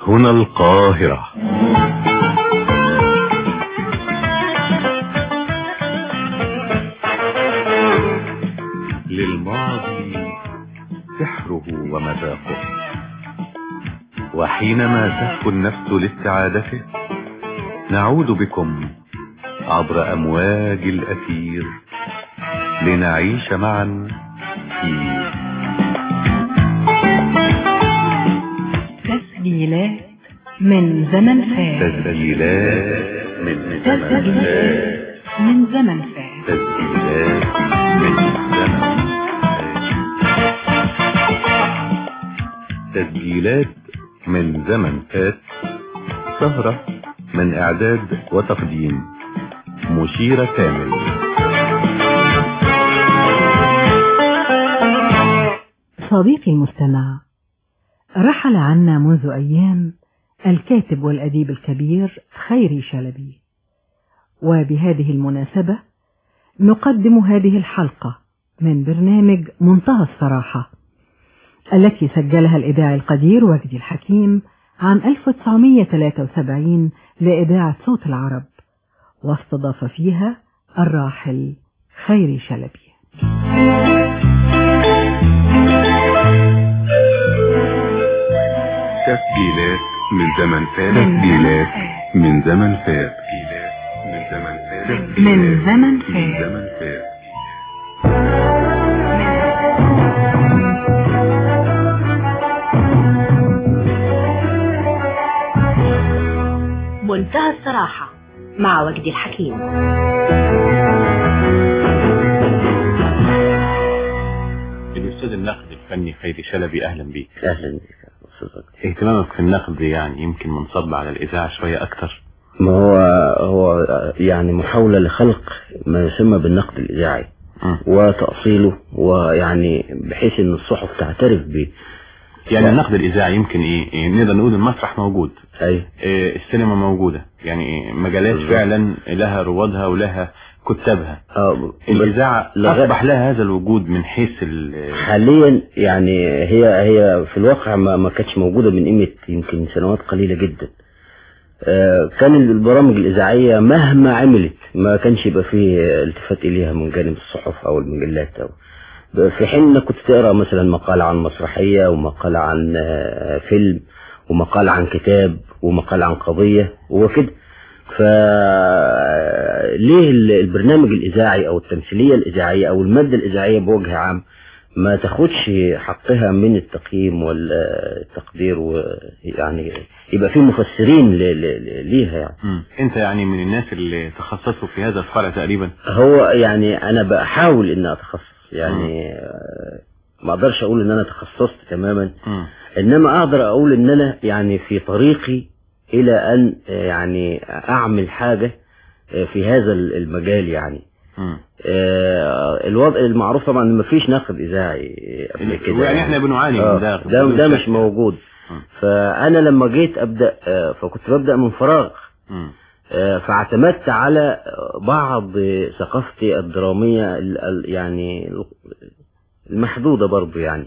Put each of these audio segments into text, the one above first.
هنا القاهرة للماضي سحره ومذاقه وحينما تهفو النفس لاستعادته نعود بكم عبر أمواج الأثير لنعيش معا في تسجيلات من زمن فات تسجيلات من زمن تسجيلات فات من زمن فات تسجيلات من زمن فات تسجيلات من زمن فات سهرة من إعداد وتقديم مشيرة كامل صديقي المستمع رحل عنا منذ أيام الكاتب والأديب الكبير خيري شلبي وبهذه المناسبة نقدم هذه الحلقة من برنامج منتهى الصراحة التي سجلها الإذاعي القدير وجدي الحكيم عام 1973 لإذاعة صوت العرب واستضاف فيها الراحل خيري شلبي تسجيلات من زمن فات تسجيلات من زمن فات من زمن فات من زمن من فات زمن فات منتهى الصراحة مع وجدي الحكيم الأستاذ النقد الفني خيري شلبي أهلا بيك اهلا بك يا أستاذ وجدي. اهتمامك في النقد يعني يمكن منصب على الإذاعة شوية أكتر ما هو هو يعني محاولة لخلق ما يسمى بالنقد الإذاعي مم. وتأصيله ويعني بحيث ان الصحف تعترف به يعني لا. النقد الإذاعي يمكن إيه, إيه نقدر نقول المسرح موجود اي إيه السينما موجودة يعني إيه مجالات بالظبط. فعلا لها روادها ولها كتابها اه الإذاعة لغا- أصبح لها هذا الوجود من حيث ال- حاليا يعني هي هي في الواقع ما, ما كانتش موجودة من قيمة يمكن سنوات قليلة جدا آه، كان البرامج الإذاعية مهما عملت ما كانش يبقى فيه التفات إليها من جانب الصحف أو المجلات أو في حين انك كنت تقرا مثلا مقال عن مسرحية ومقال عن آه، فيلم ومقال عن كتاب ومقال عن قضية وكده ف ليه ال- البرنامج الإذاعي أو التمثيلية الإذاعية أو المادة الإذاعية بوجه عام ما تاخدش حقها من التقييم والتقدير ويعني يبقى في مفسرين ل- ل- ليها يعني مم. أنت يعني من الناس اللي تخصصوا في هذا الفرع تقريبا هو يعني انا بحاول ان اتخصص يعني آه، ما اقدرش اقول ان انا تخصصت تماما مم. انما اقدر اقول ان انا يعني في طريقي الى ان آه، يعني اعمل حاجة آه، في هذا المجال يعني مم. آه، الوضع المعروف طبعا ما فيش نقد اذاعي قبل كده يعني احنا بنعاني آه، من ده ده ده مش موجود مم. فانا لما جيت ابدا آه، فكنت ببدا من فراغ مم. آه، فاعتمدت على بعض ثقافتي الدرامية ال- ال- يعني المحدودة برضو يعني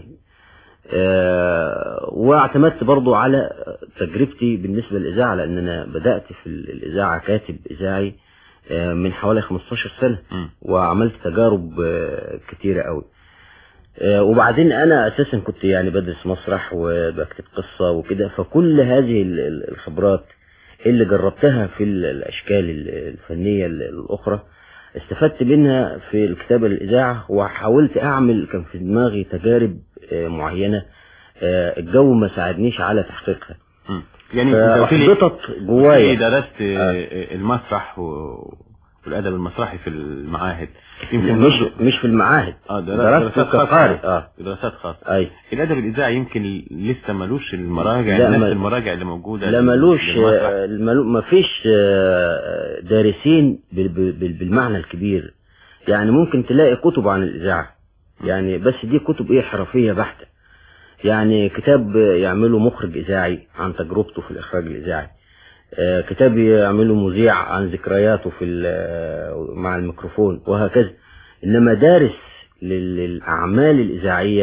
آه، واعتمدت برضو على تجربتي بالنسبة للإذاعة لأن أنا بدأت في الإذاعة كاتب إذاعي آه، من حوالي 15 سنة مم. وعملت تجارب آه، كتيرة قوي آه، وبعدين انا اساسا كنت يعني بدرس مسرح وبكتب قصة وكده فكل هذه ال- ال- الخبرات اللي جربتها في ال- الاشكال ال- الفنية ال- الاخرى استفدت منها في الكتابة الاذاعة وحاولت اعمل كان في دماغي تجارب آه، معينة آه، الجو ما ساعدنيش على تحقيقها مم. يعني انت قلت لي فاحبطت قلت لي جوايا درست آه. المسرح و- والادب المسرحي في المعاهد يمكن مش برضو- مش في المعاهد اه درست درست دراسات خاصة. كقارئ اه دراسات خاصة اي الادب الاذاعي يمكن لسه ملوش المراجع لا، نفس ما- المراجع اللي موجوده لا لل- ملوش للمسرح. آه، الملو- ما فيش آه، دارسين بال- بال- بالمعنى الكبير يعني ممكن تلاقي كتب عن الإذاعة يعني بس دي كتب ايه حرفية بحتة يعني كتاب يعمله مخرج إذاعي عن تجربته في الإخراج الإذاعي آه، كتاب يعمله مذيع عن ذكرياته في ال- مع الميكروفون وهكذا إنما دارس لل- للأعمال الإذاعية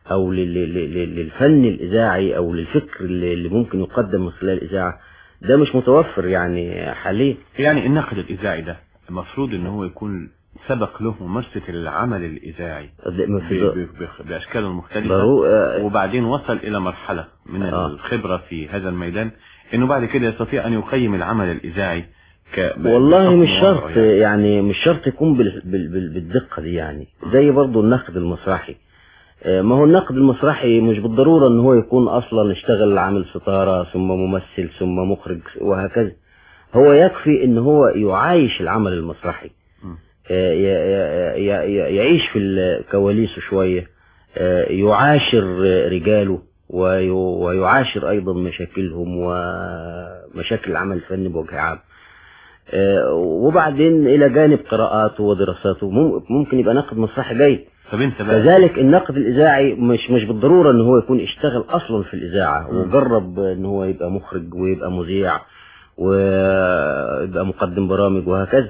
او لل- لل- لل- للفن الاذاعي او للفكر اللي اللي ممكن يقدم من خلال الاذاعه ده مش متوفر يعني حاليا يعني الناقد الإذاعي ده المفروض ان هو يكون سبق له ممارسة العمل الإذاعي ما ب- في ب- ب- بأشكاله المختلفة ضرو- آه، وبعدين وصل إلى مرحلة من آه. الخبرة في هذا الميدان إنه بعد كده يستطيع أن يقيم العمل الإذاعي ك... والله بحكم مش وضعه شرط يعني. يعني مش شرط يكون بال- بال- بال- بالدقة دي يعني زي برضو النقد المسرحي آه، ما هو النقد المسرحي مش بالضرورة ان هو يكون اصلا اشتغل عامل ستارة ثم ممثل ثم مخرج وهكذا هو يكفي ان هو يعايش العمل المسرحي مم. آه، ي- ي- ي- يعيش في ال- كواليسه شوية آه، يعاشر رجاله وي- ويعاشر ايضا مشاكلهم ومشاكل العمل الفني بوجه عام آه، وبعدين الى جانب قراءاته ودراساته مم- ممكن يبقى ناقد مسرحي جيد طب أنت بقى كذلك النقد الاذاعي مش مش بالضروره ان هو يكون اشتغل اصلا في الاذاعه مم. وجرب ان هو يبقى مخرج ويبقى مذيع ويبقى مقدم برامج وهكذا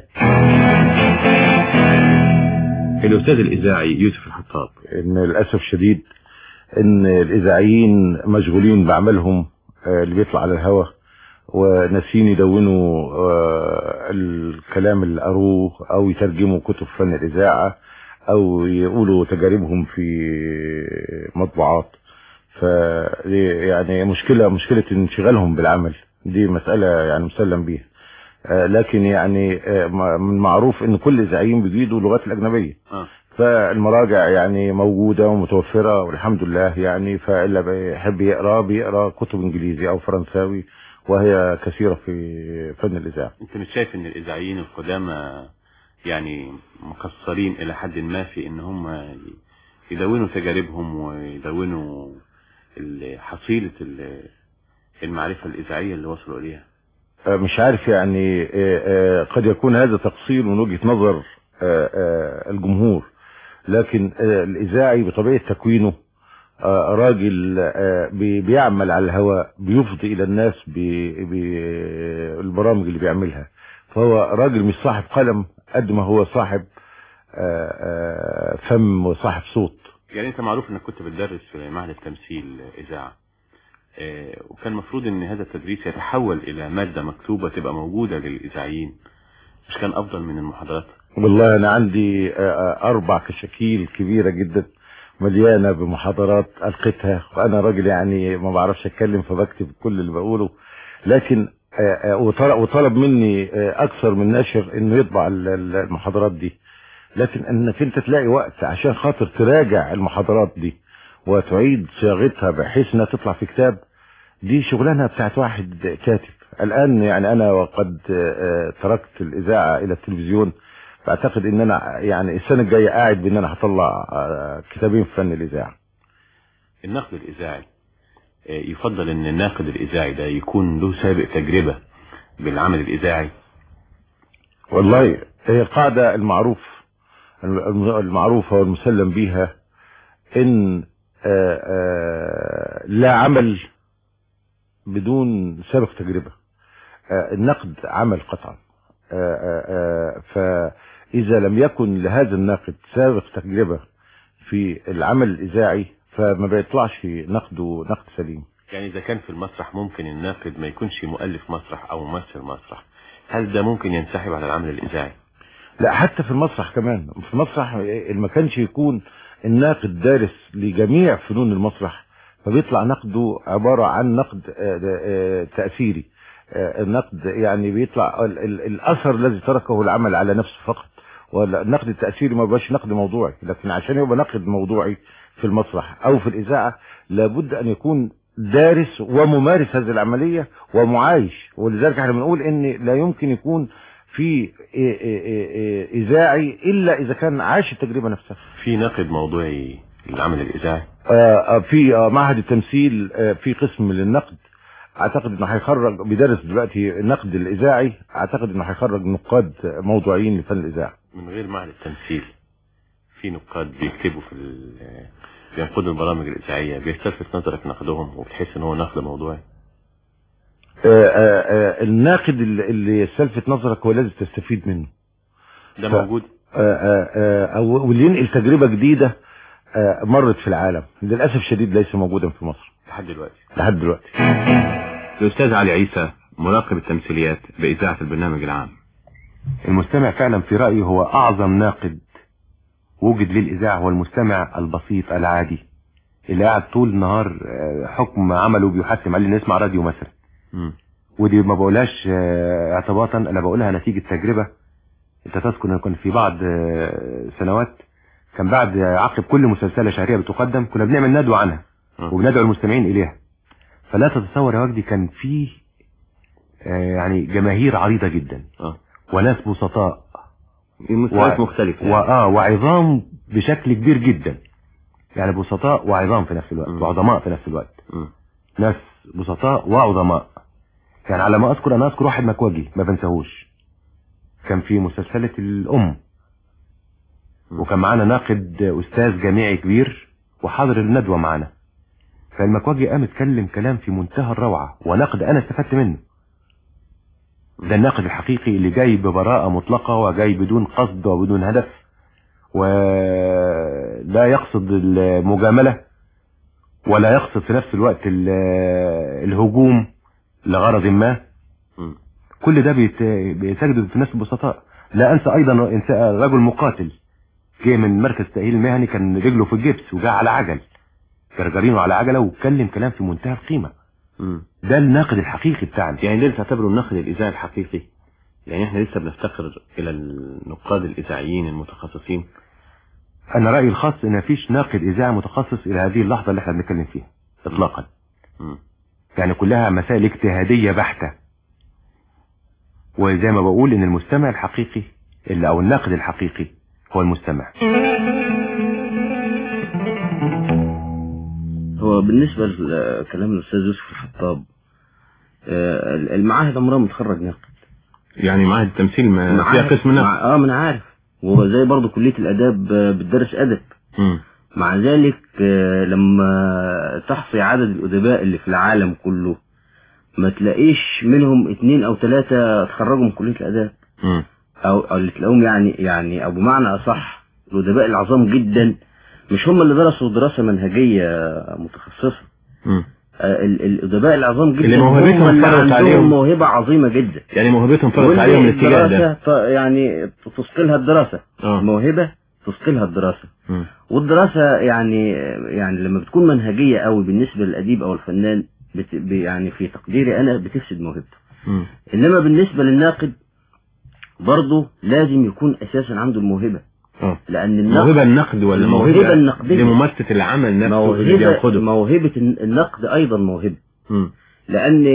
الأستاذ الإذاعي يوسف الحطاب ان للاسف شديد ان الاذاعيين مشغولين بعملهم آه، اللي بيطلع على الهوا وناسين يدونوا آه، الكلام اللي قروه او يترجموا كتب فن الاذاعه او يقولوا تجاربهم في مطبوعات ف يعني مشكله مشكله انشغالهم بالعمل دي مساله يعني مسلم بيها آه، لكن يعني آه، من معروف ان كل الاذاعيين بيجيدوا اللغات الاجنبيه آه. فالمراجع يعني موجودة ومتوفرة والحمد لله يعني فإلا بيحب يقرأ بيقرأ كتب إنجليزي أو فرنساوي وهي كثيرة في فن الإذاعة أنت مش شايف إن الإذاعيين القدامى يعني مقصرين إلى حد ما في إن هم يدونوا تجاربهم ويدونوا ال- حصيلة ال- المعرفة الإذاعية اللي وصلوا إليها آه، مش عارف يعني آه، آه، قد يكون هذا تقصير من وجهة نظر آه، آه، الجمهور لكن آه، الإذاعي بطبيعة تكوينه آه، راجل آه، بي- بيعمل على الهواء بيفضي إلى الناس بالبرامج اللي بيعملها فهو راجل مش صاحب قلم قد ما هو صاحب آه، آه، فم وصاحب صوت يعني انت معروف انك كنت بتدرس في معهد التمثيل اذاعه آه، وكان المفروض ان هذا التدريس يتحول الى ماده مكتوبه تبقى موجوده للاذاعيين مش كان افضل من المحاضرات والله انا عندي آه، آه، اربع كشاكيل كبيره جدا مليانه بمحاضرات القيتها وانا راجل يعني ما بعرفش اتكلم فبكتب كل اللي بقوله لكن آه، آه، وطلب, وطلب مني آه، اكثر من ناشر انه يطبع ال- ال- المحاضرات دي لكن انك انت تلاقي وقت عشان خاطر تراجع المحاضرات دي وتعيد صياغتها بحيث انها تطلع في كتاب دي شغلانه بتاعت واحد كاتب الان يعني انا وقد آه، تركت الاذاعه الى التلفزيون بعتقد ان انا يعني السنه الجايه قاعد بان انا هطلع آه، كتابين في فن الاذاعه النقد الاذاعي آه، يفضل ان الناقد الاذاعي ده يكون له سابق تجربه بالعمل الاذاعي والله هي القاعده المعروف الم- المعروفه والمسلم بيها ان آه، آه، لا عمل بدون سابق تجربه آه، النقد عمل قطعا آه، آه، آه، فاذا لم يكن لهذا الناقد سابق تجربه في العمل الاذاعي فما بيطلعش نقده نقد سليم يعني اذا كان في المسرح ممكن الناقد ما يكونش مؤلف مسرح او ممثل مسرح هل ده ممكن ينسحب على العمل الاذاعي لا حتى في المسرح كمان في المسرح ما كانش يكون الناقد دارس لجميع فنون المسرح فبيطلع نقده عبارة عن نقد آه، آه، تأثيري آه، النقد يعني بيطلع ال- ال- الأثر الذي تركه العمل على نفسه فقط والنقد التأثيري ما بقاش نقد موضوعي لكن عشان يبقى نقد موضوعي في المسرح أو في الإذاعة لابد أن يكون دارس وممارس هذه العملية ومعايش ولذلك احنا بنقول ان لا يمكن يكون في إيه- إيه- إيه- إيه اذاعي الا اذا كان عاش التجربه نفسها في ناقد موضوعي للعمل الاذاعي آه، آه، في آه، معهد التمثيل آه، في قسم للنقد اعتقد انه هيخرج بيدرس دلوقتي النقد الاذاعي اعتقد انه هيخرج نقاد موضوعيين لفن الاذاعه من غير معهد التمثيل في نقاد بيكتبوا في ال- بينقدوا البرامج الإذاعية بيستلفت نظرك نقدهم وبتحس ان هو نقد موضوعي آه، آه، آه، الناقد اللي اللي يستلفت نظرك هو لازم تستفيد منه ده ف- موجود آه، آه، آه، أو- واللي ينقل تجربة جديدة آه، مرت في العالم للاسف الشديد ليس موجودا في مصر لحد دلوقتي لحد دلوقتي الأستاذ علي عيسى مراقب التمثيليات بإذاعة البرنامج العام المستمع فعلا في رأيي هو أعظم ناقد وجد للإذاعة هو المستمع البسيط العادي اللي قاعد طول النهار آه، حكم عمله بيحتم عليه انه يسمع راديو مثلا مم. ودي ما بقولهاش آه، اعتباطا انا بقولها نتيجة تجربة انت تذكر ان كان في بعض آه، سنوات كان بعد عقب كل مسلسلة شهرية بتقدم كنا بنعمل ندوة عنها آه. وبندعو المستمعين اليها فلا تتصور يا وجدي كان في آه، يعني جماهير عريضة جدا اه وناس بسطاء المستويات و- مختلفة وآه وعظام بشكل كبير جدا يعني بسطاء وعظام في نفس الوقت مم. وعظماء في نفس الوقت مم. ناس بسطاء وعظماء يعني على ما اذكر انا اذكر واحد مكوجي ما بنساهوش كان في مسلسلة الام مم. وكان معانا ناقد استاذ جامعي كبير وحاضر الندوة معانا فالمكوجي قام اتكلم كلام في منتهى الروعة ونقد انا استفدت منه ده الناقد الحقيقي اللي جاي ببراءة مطلقة وجاي بدون قصد وبدون هدف ولا يقصد المجاملة ولا يقصد في نفس الوقت ال- الهجوم لغرض ما مم. كل ده بيت- بيسجد في ناس البسطاء لا انسى ايضا إنسى رجل مقاتل جه من مركز تأهيل المهني كان رجله في الجبس وجاء على عجل جرجرينه على عجلة واتكلم كلام في منتهى القيمة مم. ده الناقد الحقيقي بتاعنا يعني ده اللي تعتبره النقد الإذاعي الحقيقي يعني احنا لسه بنفتقر إلى النقاد الإذاعيين المتخصصين انا رأيي الخاص ان مفيش ناقد اذاعي متخصص الى هذه اللحظة اللي احنا بنتكلم فيها اطلاقا مم. يعني كلها مسائل اجتهادية بحتة وزي ما بقول ان المستمع الحقيقي اللي او الناقد الحقيقي هو المستمع هو بالنسبة لكلام الأستاذ يوسف الحطاب آه، المعاهد عمرها ما تخرج ناقد يعني معاهد التمثيل ما فيها معاهد- قسم نقد مع- اه ما انا عارف وزي برضو كلية الآداب آه، بتدرس أدب مم. مع ذلك آه، لما تحصي عدد الأدباء اللي في العالم كله ما تلاقيش منهم اتنين أو ثلاثة تخرجوا من كلية الآداب مم. أو, أو اللي تلاقيهم يعني يعني أو بمعنى أصح الأدباء العظام جدا مش هم اللي درسوا دراسة منهجية متخصصة مم. آه، ال- الأدباء العظام جدا اللي موهبتهم هم اللي فرضت عندهم عليهم. موهبة عظيمة جدا يعني موهبتهم فرضت واللي عليهم الاتجاه الدراسة ده ط- يعني تثقلها الدراسة اه موهبة تثقلها الدراسة مم. والدراسة يعني يعني لما بتكون منهجية قوي بالنسبة للأديب أو الفنان بت ب- يعني في تقديري أنا بتفسد موهبته مم. إنما بالنسبة للناقد برضه لازم يكون أساسا عنده الموهبة اه لأن النقد موهبة النقد ولا الموهبة موهبة النقدية. لممارسة العمل نفسه اللي موهبة بياخده موهبة النقد أيضا موهبة مم. لان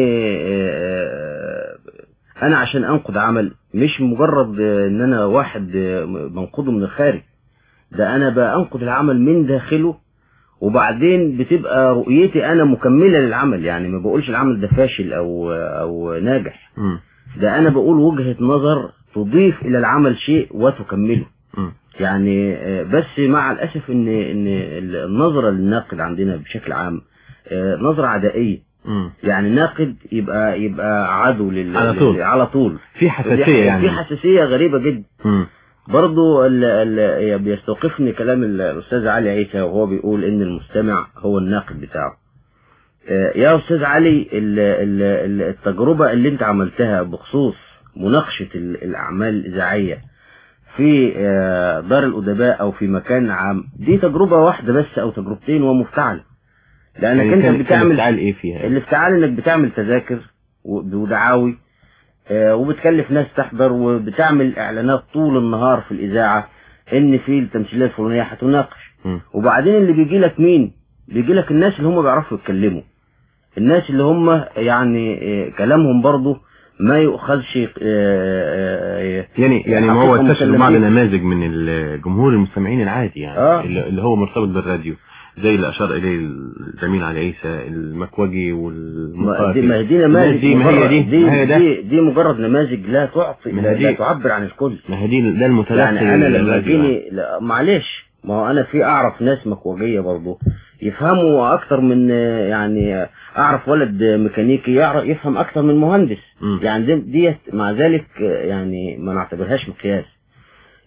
آه، انا عشان انقد عمل مش مجرد آه، ان انا واحد آه، بنقده من الخارج ده انا بنقد العمل من داخله وبعدين بتبقى رؤيتي انا مكملة للعمل يعني ما بقولش العمل ده فاشل او او ناجح مم. ده انا بقول وجهة نظر تضيف الى العمل شيء وتكمله مم. يعني آه، بس مع الاسف ان ان النظرة للناقد عندنا بشكل عام آه، نظرة عدائية مم. يعني ناقد يبقى يبقى عدو لل على طول. لل- على طول في ودي حساسية حاجة- يعني في حساسية غريبة جدا مم. برضو ال ال بيستوقفني كلام ال- الأستاذ علي عيسى وهو بيقول إن المستمع هو الناقد بتاعه آه، يا أستاذ علي ال- ال- ال- التجربة اللي أنت عملتها بخصوص مناقشة ال- الأعمال الإذاعية في آه، دار الأدباء أو في مكان عام دي تجربة واحدة بس أو تجربتين ومفتعلة لأنك يعني أنت كان- كان بتعمل افتعال ايه فيها الافتعال انك بتعمل تذاكر و- ودعاوي آه، وبتكلف ناس تحضر وبتعمل اعلانات طول النهار في الاذاعه ان في التمثيليه الفلانيه هتناقش مم. وبعدين اللي بيجي لك مين بيجي لك الناس اللي هم بيعرفوا يتكلموا الناس اللي هم يعني آه، كلامهم برضه ما يؤخذش آه، آه، آه، يعني يعني ما هو حقيقة استشهد بعض مسلمين. نماذج من الجمهور المستمعين العادي يعني آه. اللي اللي هو مرتبط بالراديو زي اللي اشار اليه الزميل علي عيسى المكوجي ما دي والمقاتل ما هي دي نماذج دي ما هي مجرد- دي دي, ما هي ده دي, دي مجرد نماذج لا تعطي ما لا, هي دي. لا تعبر عن الكل ما هي دي ده المتدخل يعني انا لما للراديو يعني. جيني لا معلش ما هو انا في اعرف ناس مكوجيه برضه يفهموا اكتر من آه، يعني آه، اعرف ولد آه، ميكانيكي يعرف يفهم اكتر من مهندس مم. يعني دي- ديت مع ذلك آه، يعني ما نعتبرهاش مقياس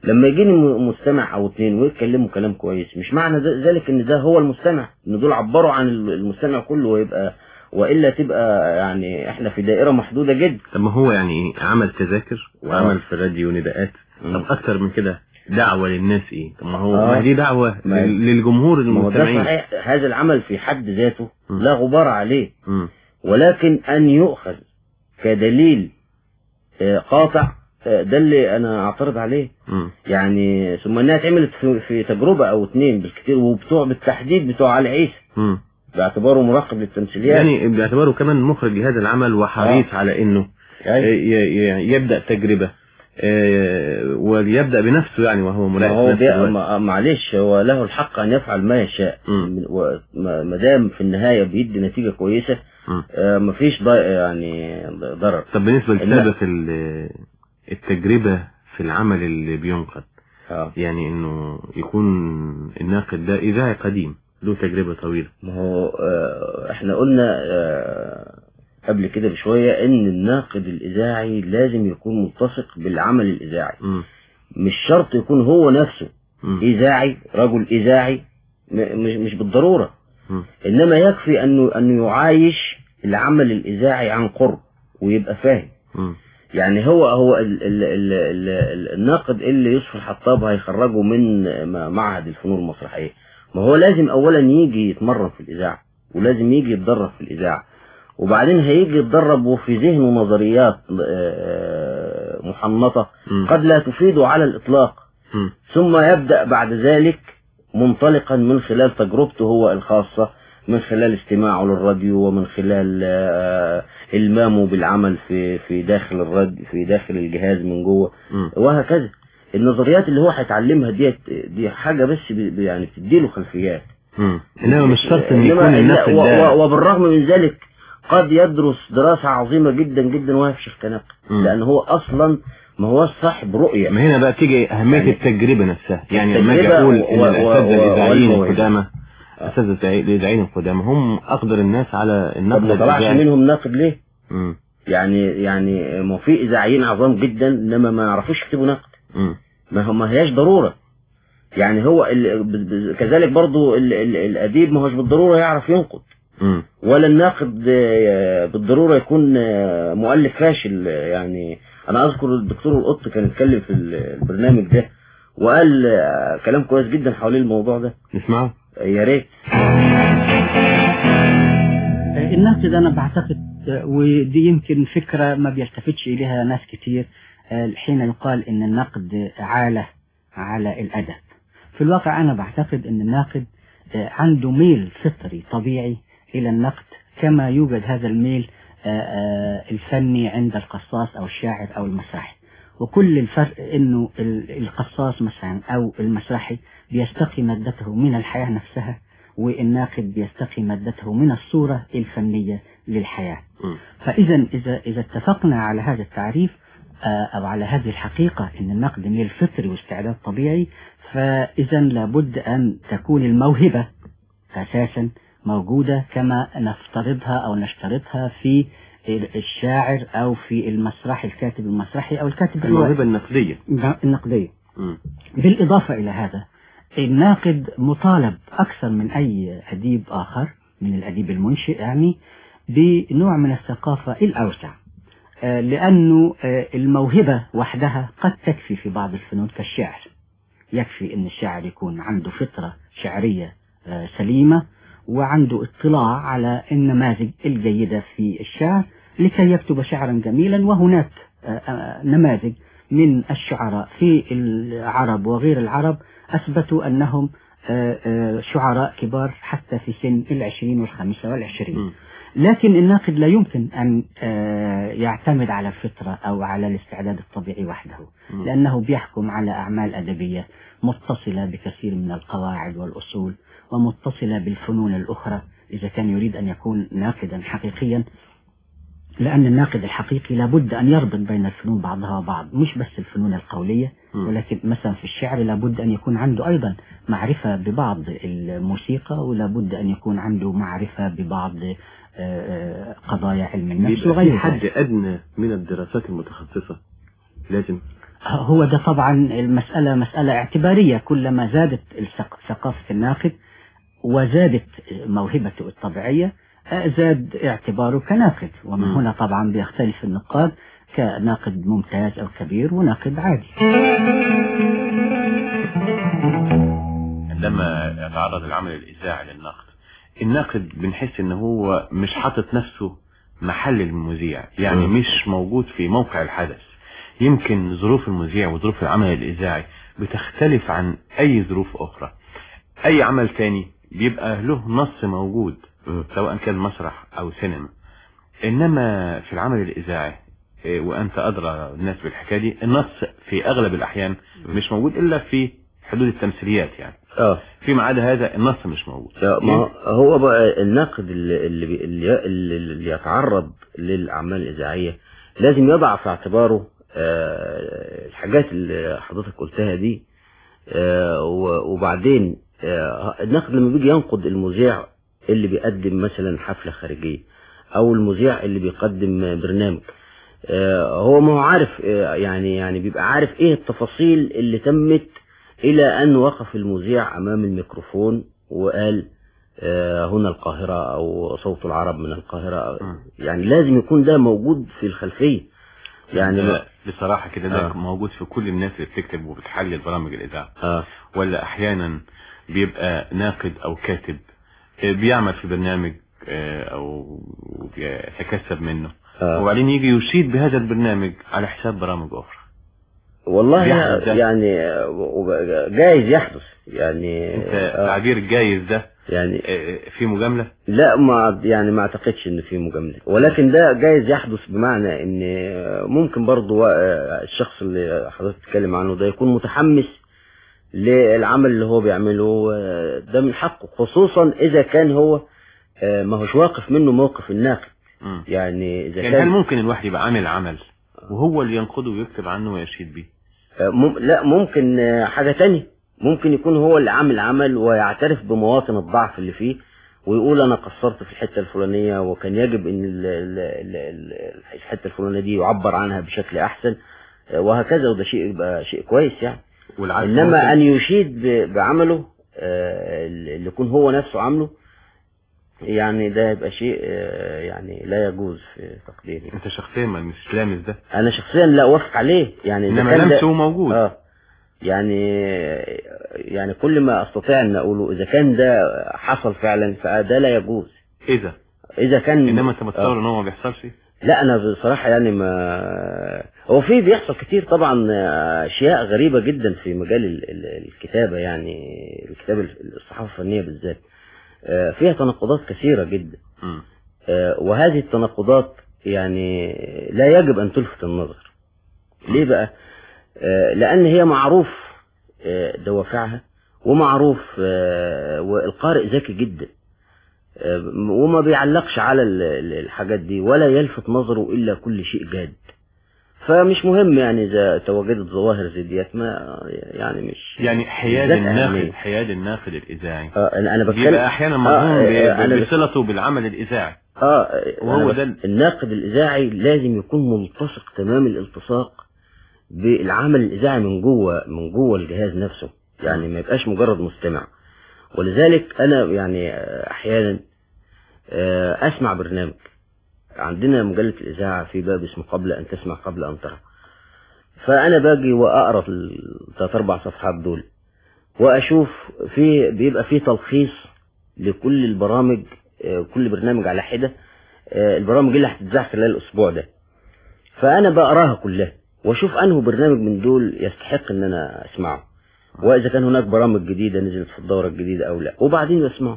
لما يجيني م- مستمع او اتنين ويتكلموا كلام كويس مش معنى ذ- ذلك ان ده هو المستمع ان دول عبروا عن ال- المستمع كله ويبقى والا تبقى يعني احنا في دائره محدوده جدا طب ما هو يعني ايه عمل تذاكر وعمل في الراديو نداءات مم. طب اكتر من كده دعوة للناس ايه طب ما هو آه. ما دي دعوة ما- لل- للجمهور ما هو ده المستمعين صحيح هذا العمل في حد ذاته مم. لا غبار عليه مم. ولكن أن يؤخذ كدليل آه، قاطع آه، ده اللي أنا أعترض عليه مم. يعني ثم أنها اتعملت في, في تجربة أو اتنين بالكثير وبتوع بالتحديد بتوع علي عيسى مم. باعتباره مراقب للتمثيليات يعني باعتباره كمان مخرج لهذا العمل وحريص على انه يعني ي- ي- يبدأ تجربة آه، وليبدأ بنفسه يعني وهو ما مراقب هو نفس بي... الوقت. ما- معلش هو له الحق أن يفعل ما يشاء مم. ما دام في النهاية بيدي نتيجة كويسة مم. آه، مفيش ضي... يعني ضرر طب بالنسبة لا. لسابق ال- التجربة في العمل اللي بينقد آه. يعني انه يكون الناقد ده اذاعي قديم له تجربة طويلة ما هو آه، احنا قلنا آه، قبل كده بشوية ان الناقد الاذاعي لازم يكون متسق بالعمل الاذاعي مم. مش شرط يكون هو نفسه مم. اذاعي رجل اذاعي م- مش مش بالضرورة مم. انما يكفي انه انه يعايش العمل الاذاعي عن قرب ويبقى فاهم مم. يعني هو هو ال ال ال ال ال الناقد اللي يوسف الحطاب هيخرجه من م- معهد الفنون المسرحية ما هو لازم اولا يجي يتمرن في الاذاعة ولازم يجي يتدرب في الاذاعة وبعدين هيجي يتدرب وفي ذهنه نظريات آه، محنطة مم. قد لا تفيد على الاطلاق مم. ثم يبدأ بعد ذلك منطلقا من خلال تجربته هو الخاصة من خلال استماعه للراديو ومن خلال آه، إلمامه بالعمل في في داخل الراديو في داخل الجهاز من جوه مم. وهكذا النظريات اللي هو هيتعلمها ديت دي حاجة بس ب- يعني بتديله خلفيات مم. انما مش شرط ان إنما- يكون لا، الناقد و- ده و- وبالرغم من ذلك قد يدرس دراسة عظيمة جدا جدا ويفشل كناقد مم. لأن هو أصلا ما هو صاحب رؤية ما هنا بقى تيجي أهمية يعني التجربة نفسها يعني لما أجي التجربة أقول و- إن و- الأساتذة و- الإذاعيين والموهبة. القدامى أساتذة الإذاعيين القدامى هم أقدر الناس على طب النقد ما طلعش الإذاعي منهم ناقد ليه؟ مم. يعني يعني ما في اذاعيين عظام جدا انما ما يعرفوش يكتبوا نقد مم. ما هو ما هياش ضروره يعني هو ال... ب- ب- كذلك برضو ال... ال... الاديب ما هوش بالضروره يعرف ينقد مم. ولا الناقد آه، بالضروره يكون آه، مؤلف فاشل آه، يعني انا اذكر الدكتور القط كان اتكلم في ال- البرنامج ده وقال آه، كلام كويس جدا حوالين الموضوع ده نسمعه آه، يا ريت النقد انا بعتقد آه، ودي يمكن فكرة ما بيلتفتش اليها ناس كتير آه، حين يقال ان النقد عالة على الادب في الواقع انا بعتقد ان الناقد آه، عنده ميل فطري طبيعي الى النقد كما يوجد هذا الميل آه، آه، الفني عند القصاص او الشاعر او المسرحي وكل الفرق انه ال- القصاص مثلا او المسرحي بيستقي مادته من الحياة نفسها والناقد بيستقي مادته من الصورة الفنية للحياة مم. فإذا إذا إذا اتفقنا على هذا التعريف آه، أو على هذه الحقيقة أن النقد ميل فطري واستعداد طبيعي فإذا لابد أن تكون الموهبة أساسا موجودة كما نفترضها أو نشترطها في الشاعر أو في المسرح الكاتب المسرحي أو الكاتب الموهبة النقدية النقدية مم. بالإضافة إلى هذا الناقد مطالب أكثر من أي أديب آخر من الأديب المنشئ يعني بنوع من الثقافة الأوسع آه، لأنه آه، الموهبة وحدها قد تكفي في بعض الفنون كالشعر يكفي أن الشاعر يكون عنده فطرة شعرية آه، سليمة وعنده اطلاع على النماذج الجيدة في الشعر لكي يكتب شعرا جميلا وهناك آه، آه، نماذج من الشعراء في العرب وغير العرب أثبتوا أنهم آه، آه، شعراء كبار حتى في سن العشرين والخمسة والعشرين مم. لكن الناقد لا يمكن أن آه، يعتمد على الفطرة أو على الاستعداد الطبيعي وحده مم. لأنه بيحكم على أعمال أدبية متصلة بكثير من القواعد والأصول ومتصلة بالفنون الأخرى إذا كان يريد أن يكون ناقدا حقيقيا لأن الناقد الحقيقي لابد أن يربط بين الفنون بعضها وبعض مش بس الفنون القولية مم. ولكن مثلا في الشعر لابد أن يكون عنده أيضا معرفة ببعض الموسيقى ولابد أن يكون عنده معرفة ببعض آه، آه، قضايا علم النفس بيبقى في وغير حد ذلك أدنى من الدراسات المتخصصة لازم هو ده طبعا المسألة مسألة اعتبارية كلما زادت الثق- ثقافة الناقد وزادت موهبته الطبيعية آه، زاد اعتباره كناقد ومن مم. هنا طبعا بيختلف النقاد كناقد ممتاز أو كبير وناقد عادي عندما يتعرض العمل الإذاعي للنقد الناقد بنحس ان هو مش حاطط نفسه محل المذيع يعني مم. مش موجود في موقع الحدث يمكن ظروف المذيع وظروف العمل الإذاعي بتختلف عن أي ظروف أخرى أي عمل تاني بيبقى له نص موجود مم. سواء كان مسرح أو سينما إنما في العمل الإذاعي إيه، وأنت أدرى الناس بالحكاية دي النص في أغلب الأحيان مش موجود إلا في حدود التمثيليات يعني اه فيما عدا هذا النص مش موجود ما هو بقى الناقد اللي اللي, بي- اللي, اللي اللي يتعرض للأعمال الإذاعية لازم يضع في اعتباره آه، الحاجات اللي حضرتك قلتها دي آه، و- وبعدين آه، الناقد لما بيجي ينقد المذيع اللي بيقدم مثلا حفلة خارجية أو المذيع اللي بيقدم برنامج آه، هو ما هو عارف آه، يعني يعني بيبقى عارف ايه التفاصيل اللي تمت الى ان وقف المذيع امام الميكروفون وقال آه، هنا القاهرة او صوت العرب من القاهرة مم. يعني لازم يكون ده موجود في الخلفية يعني يعني ما- بصراحة كده ده آه. موجود في كل الناس اللي بتكتب وبتحلل برامج الإذاعة اه ولا أحيانا بيبقى ناقد أو كاتب آه، بيعمل في برنامج آه، أو بيتكسب منه آه. وبعدين يجي يشيد بهذا البرنامج على حساب برامج أخرى والله بيحدث ده. يعني آه، وب- جايز يحدث يعني أنت آه، تعبير الجايز ده يعني آه، في مجاملة لا ما يعني ما اعتقدش ان في مجامله ولكن ده جايز يحدث بمعنى ان ممكن برضو الشخص اللي حضرتك بتتكلم عنه ده يكون متحمس للعمل اللي هو بيعمله ده من حقه خصوصا اذا كان هو ما هوش واقف منه موقف الناقد مم. يعني اذا يعني هل كان ممكن الواحد يبقى عامل عمل وهو اللي ينقده ويكتب عنه ويشيد بيه مم لا ممكن حاجة تانية ممكن يكون هو اللي عامل عمل ويعترف بمواطن الضعف اللي فيه ويقول انا قصرت في الحتة الفلانية وكان يجب ان ال- ال- ال- ال- الحتة الفلانية دي يعبر عنها بشكل احسن وهكذا وده شيء يبقى شيء كويس يعني والعكس انما ممكن- ان يشيد ب- بعمله آه، اللي يكون هو نفسه عامله يعني ده يبقى شيء آه، يعني لا يجوز في تقديري انت شخصيا ما مش لامس ده انا شخصيا لا اوافق عليه يعني إذا انما كان ده- لمسه موجود اه يعني يعني كل ما استطيع ان اقوله اذا كان ده حصل فعلا فده لا يجوز اذا اذا كان انما انت متصور آه. ان هو ما بيحصلش لا انا بصراحه يعني ما هو في بيحصل كتير طبعا اشياء غريبه جدا في مجال ال- ال- الكتابه يعني الكتابه الصحافه الفنيه بالذات آه، فيها تناقضات كثيره جدا مم. آه، وهذه التناقضات يعني لا يجب أن تلفت النظر ليه بقى آه، لأن هي معروف آه، دوافعها ومعروف آه، والقارئ ذكي جدا آه، وما بيعلقش على ال- ال- الحاجات دي ولا يلفت نظره إلا كل شيء جاد فمش مهم يعني إذا تواجدت ظواهر زي ديت ما يعني مش يعني حياد ذات الناقد أهمية. حياد الناقد الاذاعي اه انا أنا بتكلم بيبقى احيانا آه، مظلوم ب- آه، أنا ب- بت- بصلته بالعمل الاذاعي اه وهو وهو ده ده ال- الناقد الاذاعي لازم يكون ملتصق تمام الالتصاق بالعمل الاذاعي من جوه من جوه الجهاز نفسه يعني ما يبقاش مجرد مستمع ولذلك انا يعني آه، احيانا آه، اسمع برنامج عندنا مجلة الإذاعة في باب اسمه قبل أن تسمع قبل أن ترى فأنا باجي وأقرأ الثلاث أربع صفحات دول وأشوف في بيبقى في تلخيص لكل البرامج آه، كل برنامج على حدة آه، البرامج اللي هتتذاع خلال الأسبوع ده فأنا بقراها كلها وأشوف أنه برنامج من دول يستحق إن أنا أسمعه وإذا كان هناك برامج جديدة نزلت في الدورة الجديدة أو لا وبعدين بسمعه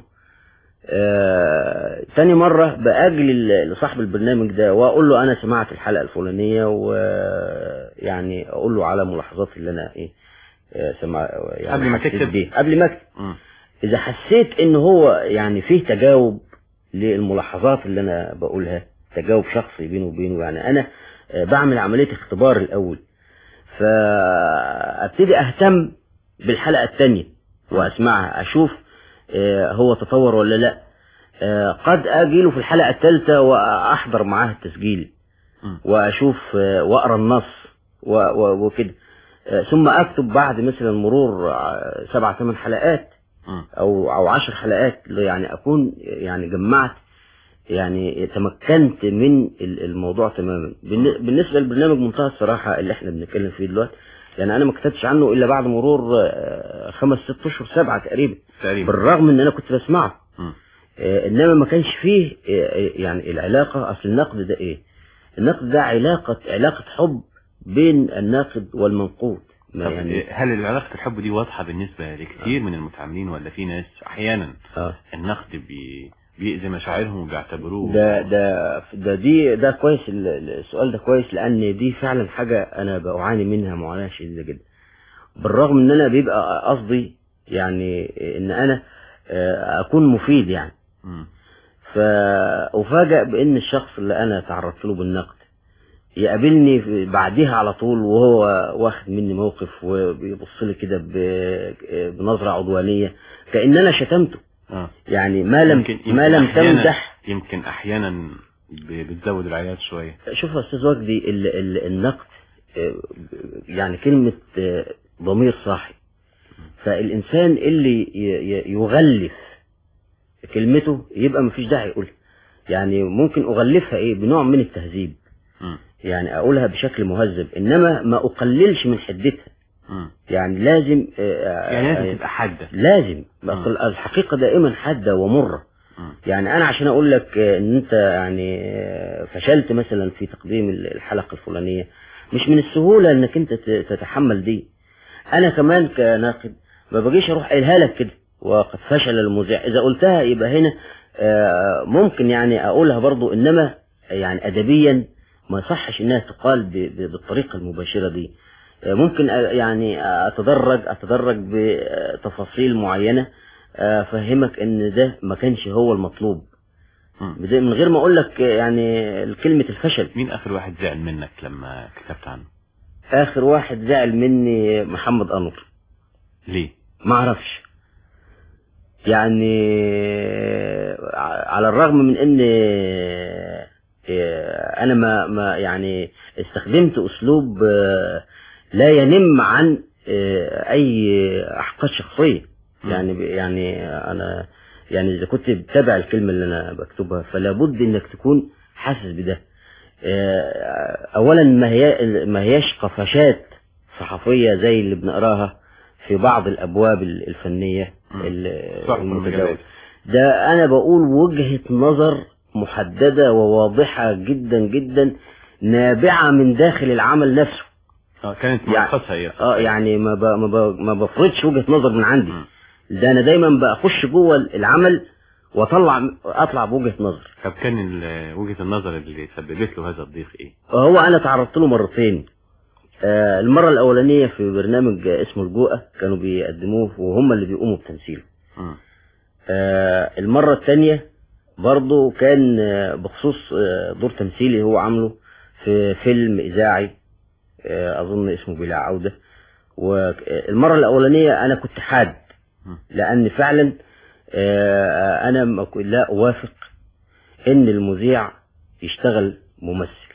آه، تاني مرة بأجل ال- لصاحب البرنامج ده وأقول له أنا سمعت الحلقة الفلانية ويعني أقول له على ملاحظات اللي أنا إيه آه، سمع يعني قبل ما حسيت تكتب؟ بيها. قبل ما أكتب مم. إذا حسيت إن هو يعني فيه تجاوب للملاحظات اللي أنا بقولها تجاوب شخصي بينه وبينه يعني أنا آه، بعمل عملية اختبار الأول فابتدي أهتم بالحلقة التانية وأسمعها أشوف آه، هو تطور ولا لا آه، قد أجيله في الحلقة الثالثة وأحضر معاه التسجيل مم. وأشوف آه، وأقرأ النص و- و- وكده آه، ثم اكتب بعد مثلا مرور آه، سبع ثمان حلقات مم. او او عشر حلقات يعني اكون يعني جمعت يعني تمكنت من ال- الموضوع تماما بالن- بالنسبه للبرنامج منتهى الصراحه اللي احنا بنتكلم فيه دلوقتي يعني انا ما كتبتش عنه الا بعد مرور آه، خمس ست اشهر سبعه تقريبا تقريبا بالرغم ان انا كنت بسمعه مم. آه، انما ما كانش فيه آه، آه، يعني العلاقه اصل النقد ده ايه النقد ده علاقه علاقه حب بين الناقد والمنقود ما طب يعني هل علاقة الحب دي واضحة بالنسبة لكثير من المتعاملين ولا في ناس أحيانا اه النقد بي بيأذي مشاعرهم وبيعتبروه ده ده ده دي ده كويس ال- ال- السؤال ده كويس لان دي فعلا حاجه انا بعاني منها معاناه شديده جدا بالرغم ان انا بيبقى قصدي يعني ان انا آه، اكون مفيد يعني مم. فأفاجأ بأن الشخص اللي أنا تعرضت له بالنقد يقابلني في- بعديها على طول وهو واخد مني موقف وبيبص لي كده ب- بنظرة عدوانية كأن أنا شتمته آه. يعني ما لم يمكن ما يمكن لم أحيانا- تمدح يمكن أحيانا ب- بتزود العياط شوية شوف يا أستاذ وجدي ال- ال- النقد آه، يعني كلمة آه، ضمير صاحي فالإنسان اللي ي- ي- يغلف كلمته يبقى مفيش داعي يقولها يعني ممكن أغلفها إيه بنوع من التهذيب مم. يعني اقولها بشكل مهذب انما ما اقللش من حدتها مم. يعني لازم آه، يعني آه، لازم تبقى حادة لازم مم. أصل الحقيقة دائما حادة ومرة مم. يعني انا عشان اقول لك آه، ان انت يعني آه، فشلت مثلا في تقديم الحلقة الفلانية مش من السهولة انك انت ت- تتحمل دي انا كمان كناقد ما بجيش اروح قايلها لك كده وقد فشل المذيع اذا قلتها يبقى هنا آه، ممكن يعني اقولها برضو انما يعني ادبيا ما يصحش انها تقال ب- ب- بالطريقة المباشرة دي آه، ممكن آه، يعني اتدرج اتدرج بتفاصيل معينة آه، افهمك ان ده ما كانش هو المطلوب مم. بد- من غير ما اقول لك يعني كلمة الفشل مين آخر واحد زعل منك لما كتبت عنه اخر واحد زعل مني محمد انور ليه ما اعرفش يعني على الرغم من ان انا ما ما يعني استخدمت اسلوب لا ينم عن اي احقاد شخصيه يعني يعني انا يعني اذا كنت بتابع الكلمه اللي انا بكتبها فلا بد انك تكون حاسس بده اولا ما هي ما هياش قفشات صحفيه زي اللي بنقراها في بعض الابواب الفنيه صح المتجاوزه ده انا بقول وجهه نظر محدده وواضحه جدا جدا نابعه من داخل العمل نفسه اه كانت يعني- ملخصها هي اه يعني ما ب... ما, ب... ما بفرضش وجهه نظر من عندي مم. ده انا دايما بخش جوه العمل واطلع اطلع بوجهه نظر طب كان ال- وجهة النظر اللي سببت له هذا الضيق ايه هو انا تعرضت له مرتين آه المره الاولانيه في برنامج اسمه الجوءه كانوا بيقدموه وهم اللي بيقوموا بتمثيله مم. آه المره الثانيه برضه كان آه، بخصوص آه، دور تمثيلي هو عامله في فيلم اذاعي آه، اظن اسمه بلا عوده والمره الاولانيه انا كنت حاد مم. لان فعلا آه، انا ما كو- لا اوافق ان المذيع يشتغل ممثل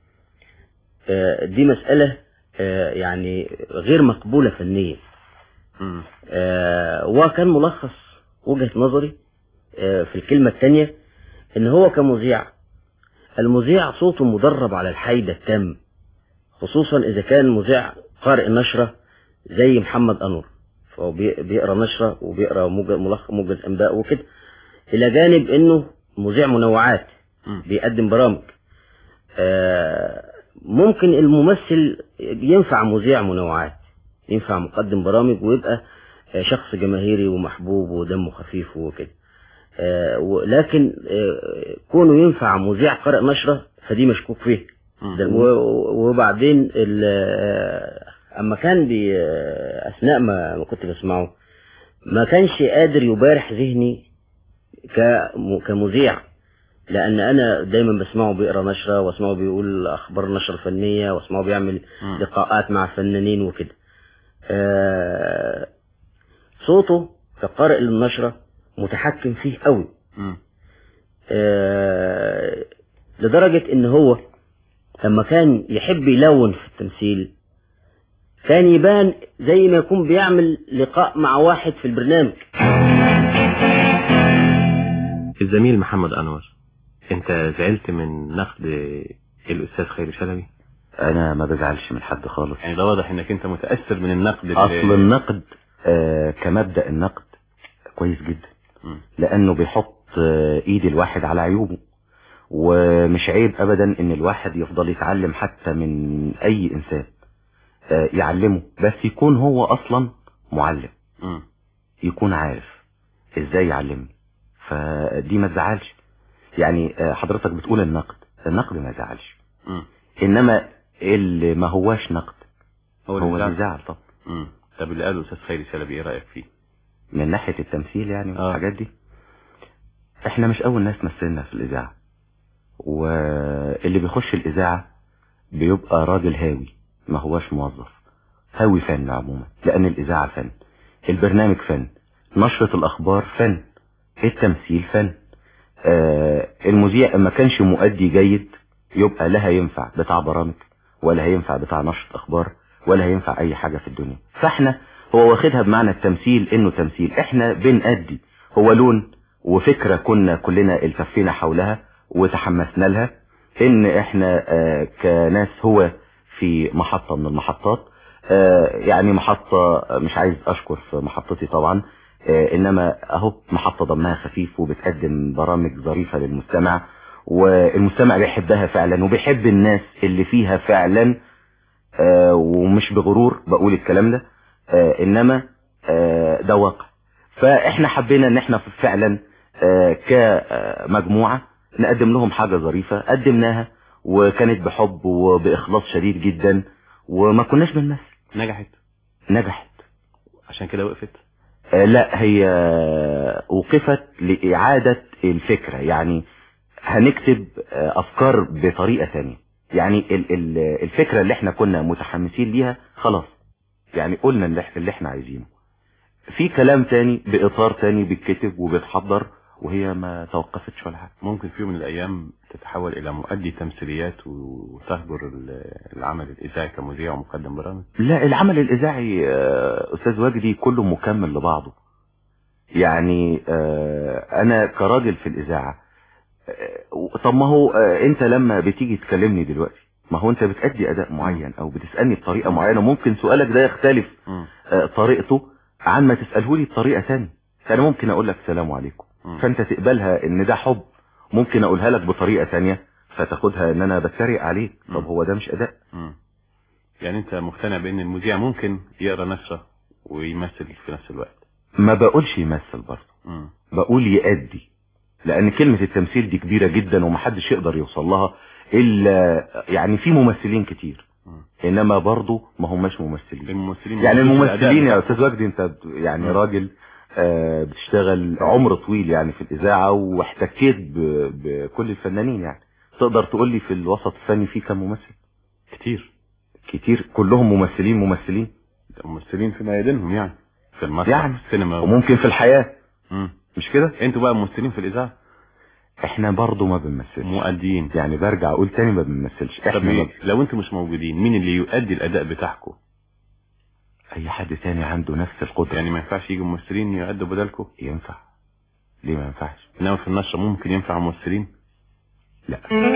آه، دي مسألة آه، يعني غير مقبولة فنيا مم. آه، وكان ملخص وجهة نظري آه، في الكلمة الثانية ان هو كمذيع المذيع صوته مدرب على الحيدة التام خصوصا اذا كان مذيع قارئ نشرة زي محمد انور فهو بي- بيقرا نشرة وبيقرا موجز ملخص موجز انباء وكده الى جانب انه مذيع منوعات مم. بيقدم برامج آه، ممكن الممثل ينفع مذيع منوعات ينفع مقدم برامج ويبقى آه، شخص جماهيري ومحبوب ودمه خفيف وكده آه، ولكن آه، كونه ينفع مذيع قارئ نشرة فدي مشكوك فيه مم. ده- و- وبعدين ال- آه، اما كان بي آه، اثناء ما ما كنت بسمعه ما كانش قادر يبارح ذهني كم- كمذيع لان انا دايما بسمعه بيقرا نشره واسمعه بيقول اخبار نشر فنيه واسمعه بيعمل مم. لقاءات مع فنانين وكده آه، صوته كقارئ للنشره متحكم فيه قوي مم. آه، لدرجة ان هو لما كان يحب يلون في التمثيل ثاني يبان زي ما يكون بيعمل لقاء مع واحد في البرنامج الزميل محمد أنور أنت زعلت من نقد الأستاذ خير شلبي انا ما بزعلش من حد خالص يعني ده واضح انك انت متأثر من النقد اللي- اصل النقد آه كمبدأ النقد كويس جدا مم. لانه بيحط آه ايد الواحد على عيوبه ومش عيب ابدا ان الواحد يفضل يتعلم حتى من اي انسان آه يعلمه بس يكون هو اصلا معلم مم. يكون عارف ازاي يعلمني فدي ما تزعلش يعني آه حضرتك بتقول النقد النقد ما يزعلش مم. انما اللي ما هواش نقد هو هو اللي اللي زعل. يزعل طبعا مم. طب اللي قاله الأستاذ خير شلبي إيه رأيك فيه؟ من ناحية التمثيل يعني آه. والحاجات دي احنا مش اول ناس مثلنا في الاذاعة واللي بيخش الاذاعة بيبقى راجل هاوي ما هواش موظف هاوي فن عموما لان الاذاعة فن البرنامج فن نشرة الاخبار فن التمثيل فن آه المذيع ما كانش مؤدي جيد يبقى لا هينفع بتاع برامج ولا هينفع بتاع نشرة اخبار ولا هينفع اي حاجة في الدنيا فاحنا هو واخدها بمعنى التمثيل انه تمثيل احنا بنأدي هو لون وفكرة كنا كلنا التفينا حولها وتحمسنا لها ان احنا آه كناس هو في محطة من المحطات آه يعني محطة مش عايز اشكر في محطتي طبعا آه انما اهو محطة دمها خفيف وبتقدم برامج ظريفة للمستمع والمستمع بيحبها فعلا وبيحب الناس اللي فيها فعلا آه ومش بغرور بقول الكلام ده آه انما آه ده واقع فاحنا حبينا ان احنا فعلا آه كمجموعة نقدم لهم حاجة ظريفة قدمناها وكانت بحب وبإخلاص شديد جدا وما كناش بنمثل نجحت نجحت عشان كده وقفت آه لا هي وقفت لإعادة الفكرة يعني هنكتب آه أفكار بطريقة تانية يعني ال- ال- الفكرة اللي احنا كنا متحمسين ليها خلاص يعني قلنا اللي إح- اللي احنا عايزينه في كلام تاني بإطار تاني بيتكتب وبيتحضر وهي ما توقفتش ولا حاجة ممكن في يوم من الأيام تتحول إلى مؤدي تمثيليات وتهجر ال- العمل الإذاعي كمذيع ومقدم برامج لا العمل الإذاعي آه، أستاذ وجدي كله مكمل لبعضه يعني آه، أنا كراجل في الإذاعة آه، طب ما هو آه، أنت لما بتيجي تكلمني دلوقتي ما هو أنت بتأدي أداء معين أو بتسألني بطريقة معينة ممكن سؤالك ده يختلف مم. آه، طريقته عن ما تسأله لي بطريقة تانية فأنا ممكن أقول لك السلام عليكم مم. فأنت تقبلها إن ده حب ممكن أقولها لك بطريقة تانية فتاخدها إن أنا بتريق عليك طب مم. هو ده مش أداء مم. يعني أنت مقتنع بأن المذيع ممكن يقرأ نشرة ويمثل في نفس الوقت ما بقولش يمثل برضه مم. بقول يأدي لأن كلمة التمثيل دي كبيرة جدا ومحدش يقدر يوصل لها إلا يعني في ممثلين كتير مم. إنما برضه ما هماش ممثلين الممثلين يعني موجودين في الممثلين يا الأداء أستاذ وجدي أنت يعني مم. راجل آه، بتشتغل عمر طويل يعني في الإذاعة واحتكيت ب- بكل الفنانين يعني تقدر تقول لي في الوسط الفني في كم ممثل كتير كتير كلهم ممثلين ممثلين ممثلين في ميادينهم يعني في المسرح يعني. في السينما وممكن في الحياة مم. مش كده انتوا بقى ممثلين في الإذاعة احنا برضه ما بنمثلش مؤدين يعني برجع اقول تاني ما بنمثلش طب احنا ما إيه؟ لو انتوا مش موجودين مين اللي يؤدي الأداء بتاعكم اي حد تاني عنده نفس القدرة يعني ما ينفعش يجي ممثلين يؤدوا بدلكم ينفع ليه ما ينفعش انما في النشرة ممكن ينفع ممثلين لا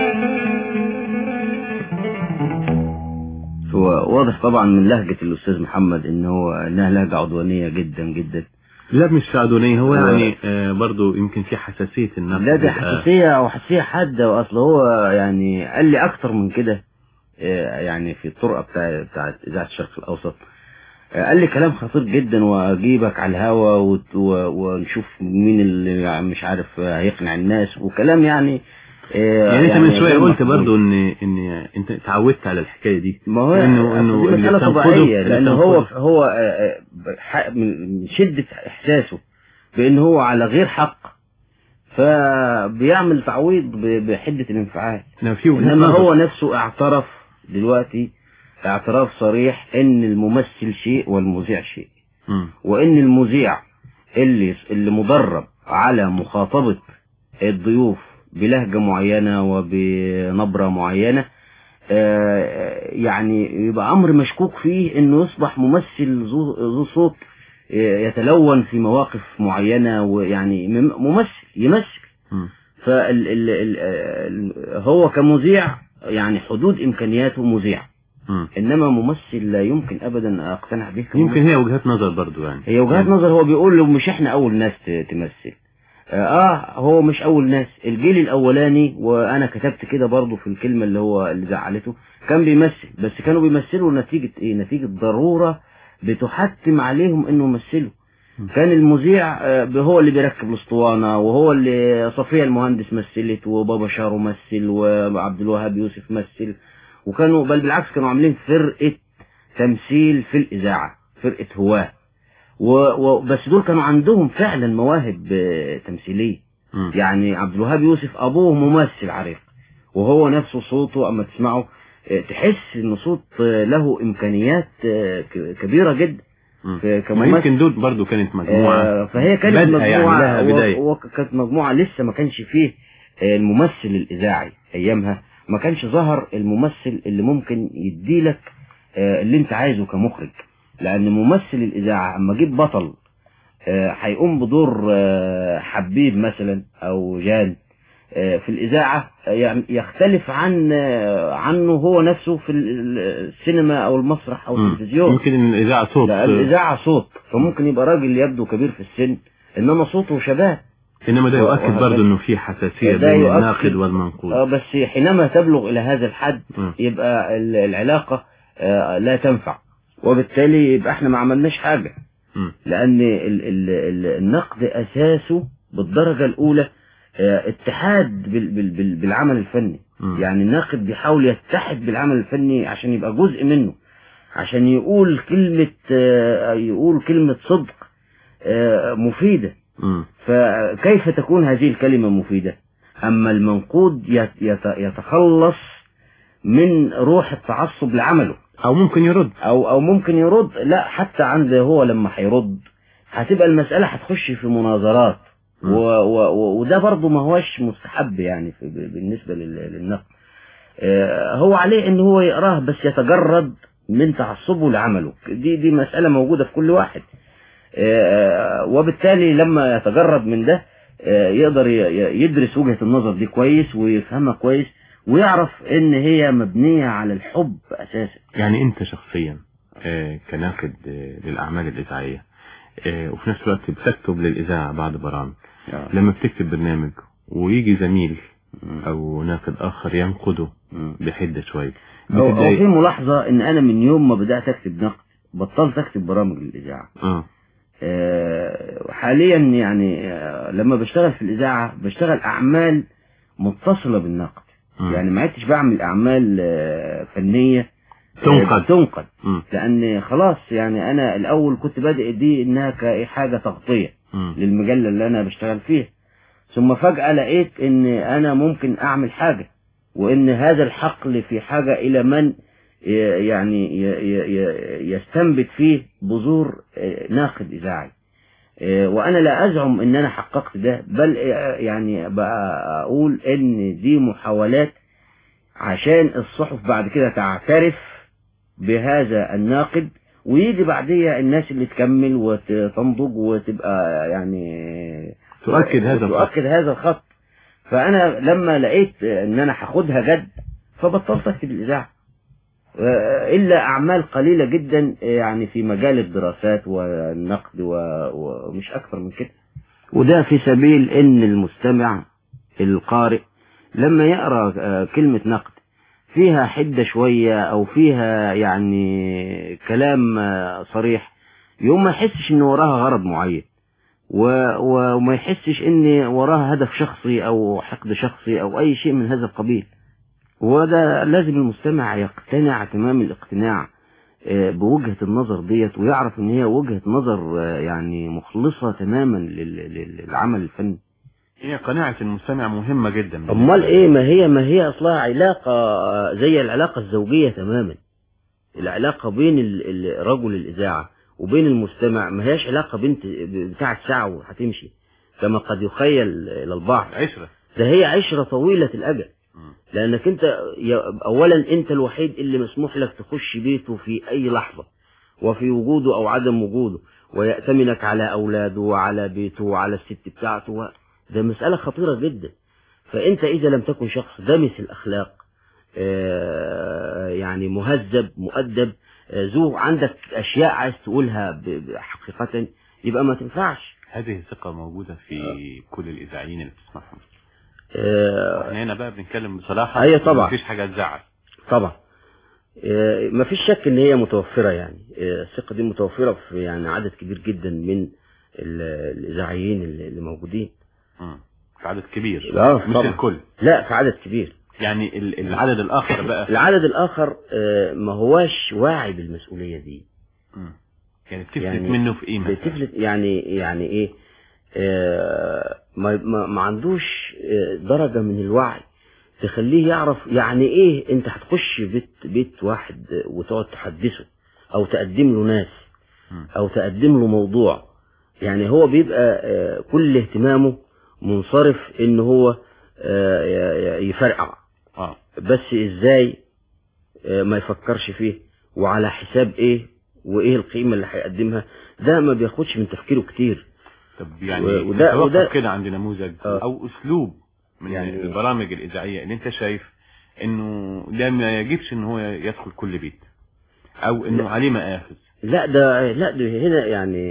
هو واضح طبعا من لهجة الأستاذ محمد إن هو إنها لهجة عدوانية جدا جدا لا مش سعدونية هو هو- يعني آه برضو يمكن في حساسية النقد لا دي بيبقى- حساسية أو حساسية حادة وأصل هو يعني قال لي أكتر من كده آه، يعني في الطرقة بتاع بتاعت إذاعة الشرق الأوسط آه، قال لي كلام خطير جدا وأجيبك على الهوا وت- و- ونشوف مين اللي مش عارف آه، هيقنع الناس وكلام يعني آه، يعني انت من شوية غير قلت مقبول. برضو ان ان انت اتعودت على الحكاية دي ما هو إنه- إنه دي اللي مسألة بتنقده- طبيعية اللي لأن هو بتنقده. هو آه، آه، ح- من من شدة إحساسه بأن هو على غير حق فبيعمل تعويض ب- بحدة الانفعال انما في وجهة إنما نظر. هو نفسه اعترف دلوقتي اعتراف صريح ان الممثل شيء والمذيع شيء مم. وان المذيع اللي اللي مدرب على مخاطبة الضيوف بلهجة معينة وبنبرة معينة آه، يعني يبقى امر مشكوك فيه انه يصبح ممثل ذو ذو صوت آه، يتلون في مواقف معينة ويعني مم- ممثل يمثل مم. فال ال ال ال هو كمذيع يعني حدود امكانياته مذيع مم. انما ممثل لا يمكن ابدا اقتنع به كممثل. يمكن هي وجهات نظر برضو يعني هي وجهات يعني- نظر هو بيقول له مش احنا اول ناس ت- تمثل اه هو مش اول ناس الجيل الاولاني وانا كتبت كده برضو في الكلمة اللي هو اللي زعلته كان بيمثل بس كانوا بيمثلوا نتيجة ايه نتيجة ضرورة بتحتم عليهم انه يمثلوا كان المذيع آه، هو اللي بيركب الاسطوانة وهو اللي صفية المهندس مثلت وبابا شارو مثل وعبد الوهاب يوسف مثل وكانوا بل بالعكس كانوا عاملين فرقة تمثيل في الإذاعة فرقة هواة و... و... بس دول كانوا عندهم فعلا مواهب آه، تمثيلية مم. يعني عبد الوهاب يوسف أبوه ممثل عريق وهو نفسه صوته أما تسمعه آه، تحس إن صوت آه، له إمكانيات آه، ك- كبيرة جدا مم. ك- ما كممثل يمكن دول برضو كانت مجموعة آه، فهي كانت بدأ مجموعة يعني لها و- بداية. وكانت مجموعة لسه ما كانش فيه آه، الممثل الإذاعي أيامها ما كانش ظهر الممثل اللي ممكن يديلك آه، اللي انت عايزه كمخرج لأن ممثل الإذاعة أما جيب بطل آه، هيقوم بدور آه، حبيب مثلا أو جان آه، في الإذاعة آه، يعني يختلف عن آه، عنه هو نفسه في ال- السينما أو المسرح أو مم. التلفزيون يمكن ان الاذاعة صوت لا الإذاعة صوت فممكن يبقى راجل يبدو كبير في السن إنما صوته شباب انما ده يؤكد وهكذا. برضو انه في حساسية ده بين يؤكد- الناقد آه والمنقول بس حينما تبلغ إلى هذا الحد مم. يبقى ال- العلاقة آه، لا تنفع وبالتالي يبقى احنا ما عملناش حاجة مم. لأن ال ال ال النقد أساسه بالدرجة الأولى آه، اتحاد بال بال بال بالعمل الفني مم. يعني الناقد بيحاول يتحد بالعمل الفني عشان يبقى جزء منه عشان يقول كلمة آه، يقول كلمة صدق آه، مفيدة مم. فكيف تكون هذه الكلمة مفيدة أما المنقود يت- يت- يتخلص من روح التعصب لعمله او ممكن يرد أو أو ممكن يرد لا حتى عند هو لما هيرد هتبقى المسألة هتخش في مناظرات و و و وده برضه ما هوش مستحب يعني في ب- بالنسبة لل- للنقد آه، هو عليه ان هو يقراه بس يتجرد من تعصبه لعمله دي دي مسألة موجودة في كل واحد آه، وبالتالي لما يتجرد من ده آه، يقدر ي- ي- يدرس وجهة النظر دي كويس ويفهمها كويس ويعرف ان هي مبنية على الحب اساسا يعني انت شخصيا آه، كناقد آه، للاعمال الاذاعية آه، وفي نفس الوقت بتكتب للاذاعة بعض برامج لما بتكتب برنامج ويجي زميل او ناقد اخر ينقده بحدة شوية هو هو في بتتضايق ملاحظة ان انا من يوم ما بدأت اكتب نقد بطلت اكتب برامج للاذاعة اه آه، حاليا يعني آه، لما بشتغل في الإذاعة بشتغل أعمال متصلة بالنقد مم. يعني ما عدتش بعمل أعمال آه، فنية آه، تنقد. تنقد مم. لأن خلاص يعني أنا الأول كنت بادئ دي إنها كحاجة تغطية مم. للمجلة اللي أنا بشتغل فيها ثم فجأة لقيت إن أنا ممكن أعمل حاجة وإن هذا الحقل في حاجة إلى من ي- يعني ي- ي- ي- يستنبت فيه بذور آه، ناقد إذاعي آه، وأنا لا أزعم إن أنا حققت ده بل آه، يعني بقى أقول إن دي محاولات عشان الصحف بعد كده تعترف بهذا الناقد ويجي بعديها الناس اللي تكمل وتنضج وتبقى يعني تؤكد هذا الخط. تؤكد هذا الخط فأنا لما لقيت إن أنا هاخدها جد فبطلت أكتب الإذاعة آه، إلا أعمال قليلة جدا يعني في مجال الدراسات والنقد و- ومش أكثر من كده وده في سبيل إن المستمع القارئ لما يقرأ آه، كلمة نقد فيها حدة شوية أو فيها يعني كلام آه، صريح يوم ما يحسش إن وراها غرض معين و- و- وما يحسش إن وراها هدف شخصي أو حقد شخصي أو أي شيء من هذا القبيل وده لازم المستمع يقتنع تمام الاقتناع آه، بوجهة النظر ديت ويعرف ان هي وجهة نظر آه، يعني مخلصة تماما لل- لل- للعمل الفني هي قناعة المستمع مهمة جدا امال ايه ما هي ما هي اصلها علاقة آه، زي العلاقة الزوجية تماما العلاقة بين ال- ال- رجل الاذاعة وبين المستمع ما هياش علاقة بنت بتاعة ساعة وهتمشي كما قد يخيل الى البعض عشرة ده هي عشرة طويلة الأجل مم. لانك انت يا- اولا انت الوحيد اللي مسموح لك تخش بيته في اي لحظة وفي وجوده او عدم وجوده ويأتمنك على اولاده وعلى بيته وعلى الست بتاعته و- ده مسألة خطيرة جدا فانت اذا لم تكن شخص دمس الاخلاق آه، يعني مهذب مؤدب آه، ذو عندك اشياء عايز تقولها ب- ب- حقيقة يبقى ما تنفعش هذه الثقة موجودة في كل الإذاعيين اللي بتسمعهم آه، احنا هنا بقى بنتكلم بصراحة أيوة طبعا. مفيش حاجة تزعل طبعا آه، ما فيش شك ان هي متوفرة يعني آه، الثقة دي متوفرة في يعني عدد كبير جدا من ال- الاذاعيين اللي اللي موجودين مم. في عدد كبير آه، مش طبعا. الكل لا في عدد كبير يعني ال- العدد الآخر بقى العدد الاخر آه، ما هواش واعي بالمسؤولية دي مم. يعني بتفلت يعني منه في ايه مثلا بتفلت يعني يعني ايه آه، ما, ما, ما عندوش آه، درجة من الوعي تخليه يعرف يعني ايه انت هتخش بيت بيت واحد آه، وتقعد تحدثه او تقدم له ناس مم. او تقدم له موضوع يعني هو بيبقى آه، كل اهتمامه منصرف ان هو آه، ي- ي- يفرقع اه بس ازاي آه، ما يفكرش فيه وعلى حساب ايه وايه القيمة اللي هيقدمها ده ما بياخدش من تفكيره كتير طب يعني و- وده- نتوقف وده- كده عند نموذج آه. او اسلوب من يعني- يعني البرامج الاذاعيه اللي انت شايف انه ده ما يجبش ان هو يدخل كل بيت او انه لا. عليه مآخذ لا ده لا ده هنا يعني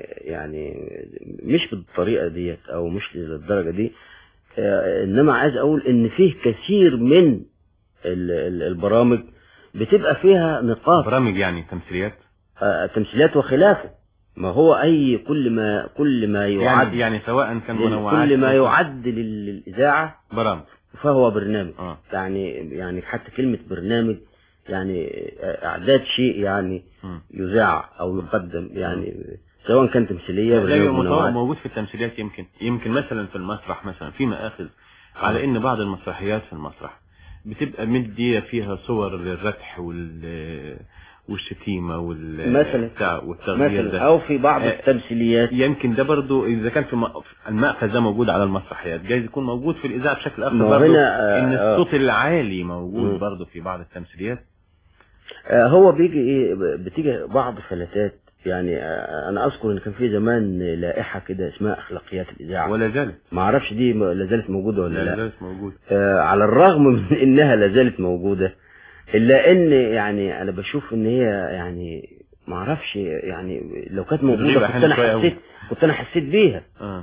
يعني مش بالطريقة ديت او مش للدرجة دي آه، انما عايز اقول ان فيه كثير من ال- ال- البرامج بتبقى فيها نقاط برامج يعني تمثيليات آه، تمثيلات وخلافه ما هو اي كل ما كل ما يعد يعني يعني سواء كان منوعات كل ما أو يعد لل- للاذاعه برامج فهو برنامج اه يعني يعني حتى كلمه برنامج يعني اعداد شيء يعني مم. يذاع او يقدم يعني سواء كان تمثيليه لا برنامج مطور منوعات موجود في التمثيليات يمكن يمكن مثلا في المسرح مثلا في مآخذ على ان بعض المسرحيات في المسرح بتبقى مدية فيها صور للرتح وال والشتيمة وال مثلا. بتاع والتغيير مثلا ده او في بعض آه، التمثيليات يمكن ده برضو اذا كان في م- المأخذ ده موجود على المسرحيات جايز يكون موجود في الاذاعه بشكل اخر ما هو برضو هنا، آه، ان آه. الصوت العالي موجود مم. برضو في بعض التمثيليات آه، هو بيجي ايه ب- بتيجي بعض فلتات يعني آه، انا اذكر ان كان في زمان لائحه كده اسمها اخلاقيات الاذاعه ولا زالت ما اعرفش دي م- لا زالت موجوده ولا لا لا زالت موجود آه، على الرغم من انها لا زالت موجوده الا ان يعني انا بشوف ان هي يعني ما اعرفش يعني لو كانت موجوده غريبة كنت حاجة انا شوية أوي. حسيت كنت انا حسيت بيها اه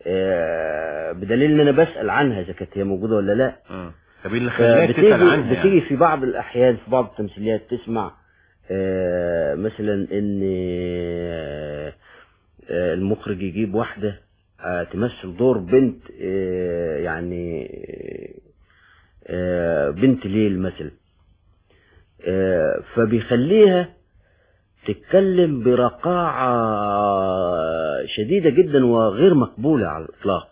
آه، بدليل ان انا بسال عنها اذا كانت هي موجوده ولا لا اه طب إيه اللي خلاك تسال فبتيجي عنها بتيجي يعني؟ في بعض الاحيان في بعض التمثيليات تسمع آه، مثلا ان آه، آه، المخرج يجيب واحده آه، تمثل دور بنت آه، يعني آه، بنت ليل مثلا آه، فبيخليها تتكلم برقاعة شديدة جدا وغير مقبولة على الإطلاق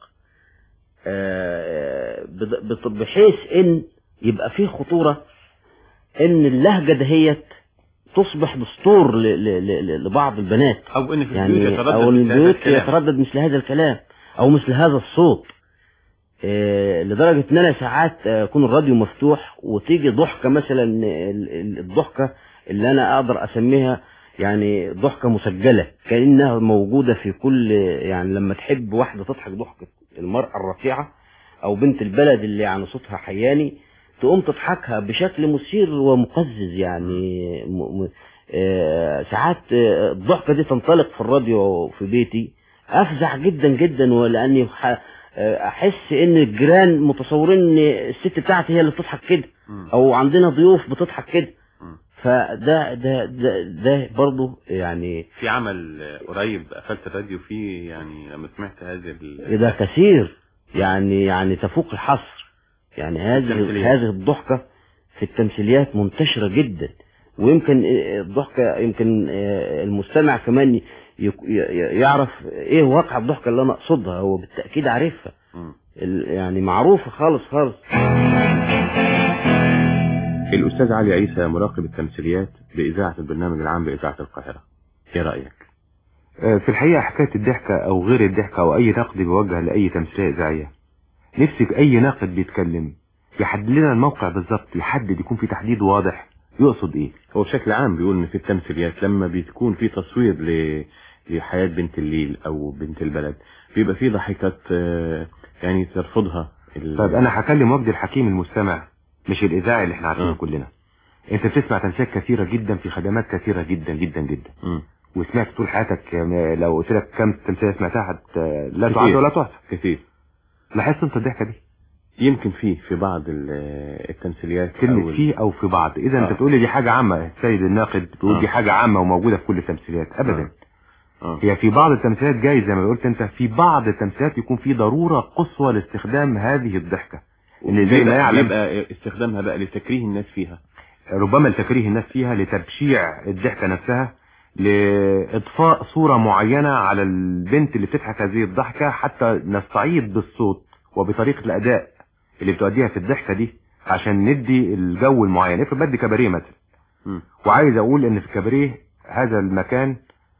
آه، بض- بط- بحيث ان يبقى فيه خطورة ان اللهجة دهيت تصبح دستور ل- ل- ل- لبعض البنات او ان في البيوت يعني يتردد او مثل هذا البيوت الكلام. يتردد مثل هذا الكلام او مثل هذا الصوت آه، لدرجة ان انا ساعات آه، يكون الراديو مفتوح وتيجي ضحكة مثلا ال- ال- الضحكة اللي انا اقدر اسميها يعني ضحكة مسجلة كأنها موجودة في كل يعني لما تحب واحدة تضحك ضحكة المرأة الرفيعة او بنت البلد اللي يعني صوتها حياني تقوم تضحكها بشكل مثير ومقزز يعني م... م... آه، ساعات آه، الضحكة دي تنطلق في الراديو في بيتي افزع جدا جدا ولاني ح- آه، احس ان الجيران متصورين ان الست بتاعتي هي اللي بتضحك كده مم. او عندنا ضيوف بتضحك كده مم. فده ده ده, ده برضه يعني في عمل آه، قريب قفلت الراديو فيه يعني لما سمعت هذه ال- ده كثير يعني يعني تفوق الحصر يعني هذه التمثيليات. هذه الضحكة في التمثيليات منتشرة جدا ويمكن آه، الضحكة يمكن آه، المستمع كمان ي- ي- يعرف ايه واقع الضحكة اللي انا اقصدها هو بالتأكيد عارفها مم. ال- يعني معروفة خالص خالص الأستاذ علي عيسى مراقب التمثيليات بإذاعة البرنامج العام بإذاعة القاهرة إيه رأيك؟ آه، في الحقيقة حكاية الضحكة أو غير الضحكة أو أي نقد بيوجه لأي تمثيلية إذاعية نفسي أي ناقد بيتكلم يحدد لنا الموقع بالظبط يحدد يكون في تحديد واضح يقصد ايه هو بشكل عام بيقول ان في التمثيليات لما بتكون في تصوير ل... لحياة بنت الليل او بنت البلد بيبقى في ضحكات آه، يعني ترفضها ال... طيب انا هكلم وجدي الحكيم المستمع مش الاذاعي اللي احنا عارفينه آه. كلنا انت بتسمع تمثيلات كثيره جدا في خدمات كثيره جدا جدا جدا مم. وسمعت طول حياتك يعني لو قلت لك كم تمثيليه سمعتها هت... لا كتير. تعد ولا تحصى كثير لاحظت انت الضحكه دي يمكن في في بعض ال- التمثيليات كلمه أو ال- في او في بعض اذا آه. انت تقول لي دي حاجه عامه السيد الناقد بيقول آه. دي حاجه عامه وموجوده في كل التمثيليات ابدا آه. هي في بعض التمثيلات جايز زي ما قلت انت في بعض التمثيلات يكون في ضروره قصوى لاستخدام هذه الضحكه اللي زي ما يبقى- يعلم يبقى استخدامها بقى لتكريه الناس فيها ربما لتكريه الناس فيها لتبشيع الضحكة نفسها لإضفاء صورة معينة على البنت اللي بتضحك هذه الضحكة حتى نستعيد بالصوت وبطريقة الأداء اللي بتؤديها في الضحكة دي عشان ندي الجو المعين افرض بدي كباريه مثلا مم. وعايز أقول إن في الكباريه هذا المكان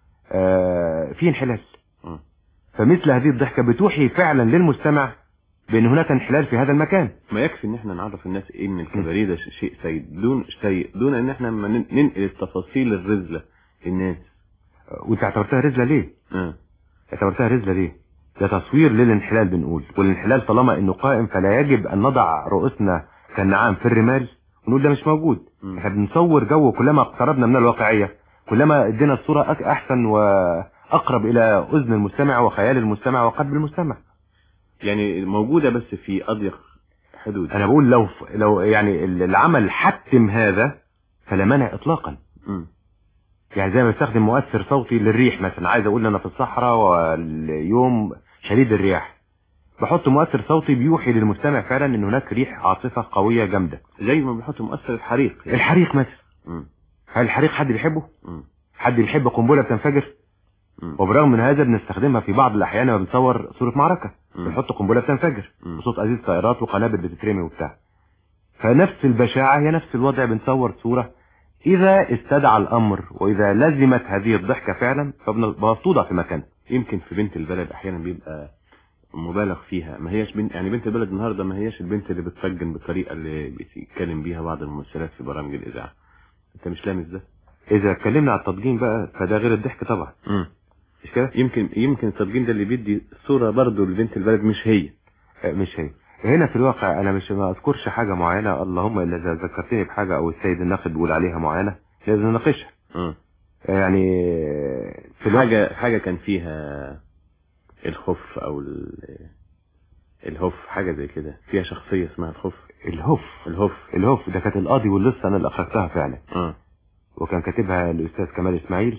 آه فيه انحلال مم. فمثل هذه الضحكة بتوحي فعلا للمستمع بأن هناك انحلال في هذا المكان ما يكفي ان احنا نعرف الناس ان الكباريه ده شيء سيء دون سيء دون ان احنا ما نن- ننقل التفاصيل الرذله للناس وانت اعتبرتها رزلة ليه؟ اه اعتبرتها رزلة ليه ده تصوير للانحلال بنقول والانحلال طالما انه قائم فلا يجب ان نضع رؤوسنا كالنعام في الرمال ونقول ده مش موجود مم. احنا بنصور جو كلما اقتربنا من الواقعية كلما ادينا الصورة أك- احسن واقرب الى اذن المستمع وخيال المستمع وقلب المستمع يعني موجوده بس في اضيق حدود انا بقول لو لو يعني العمل حتم هذا فلا مانع اطلاقا مم. يعني زي ما بستخدم مؤثر صوتي للريح مثلا عايز اقول انا في الصحراء واليوم شديد الرياح بحط مؤثر صوتي بيوحي للمستمع فعلا ان هناك ريح عاصفة قوية جامدة زي ما بنحط مؤثر الحريق يعني. الحريق مثلا مم. هل الحريق حد بيحبه مم. حد بيحب قنبلة بتنفجر مم. وبرغم من هذا بنستخدمها في بعض الاحيان لما بنصور صورة معركة مم. بنحط قنبلة بتنفجر مم. وصوت ازيز طائرات وقنابل بتترمي وبتاع فنفس البشاعة هي نفس الوضع بنصور صورة اذا استدعى الامر واذا لزمت هذه الضحكة فعلا فبنوضع في مكانها يمكن في بنت البلد احيانا بيبقى مبالغ فيها ما هياش بنت يعني بنت البلد النهارده ما هياش البنت اللي بتسجن بالطريقه اللي بيتكلم بيها بعض الممثلات في برامج الاذاعه انت مش لامس ده اذا اتكلمنا على التضجين بقى فده غير الضحك طبعا مم. مش كده يمكن يمكن التضجين ده اللي بيدي صوره برضه لبنت البلد مش هي آه، مش هي هنا في الواقع انا مش ما اذكرش حاجة معينة اللهم الا اذا ذكرتني بحاجة او السيد الناقد بيقول عليها معينة لازم نناقشها مم. يعني في الواقع حاجه حاجه كان فيها الخف او ال- الهف حاجه زي كده فيها شخصيه اسمها الخف الهف الهف الهف ده كانت القاضي واللص انا اللي اخرجتها فعلا اه وكان كاتبها الاستاذ كمال اسماعيل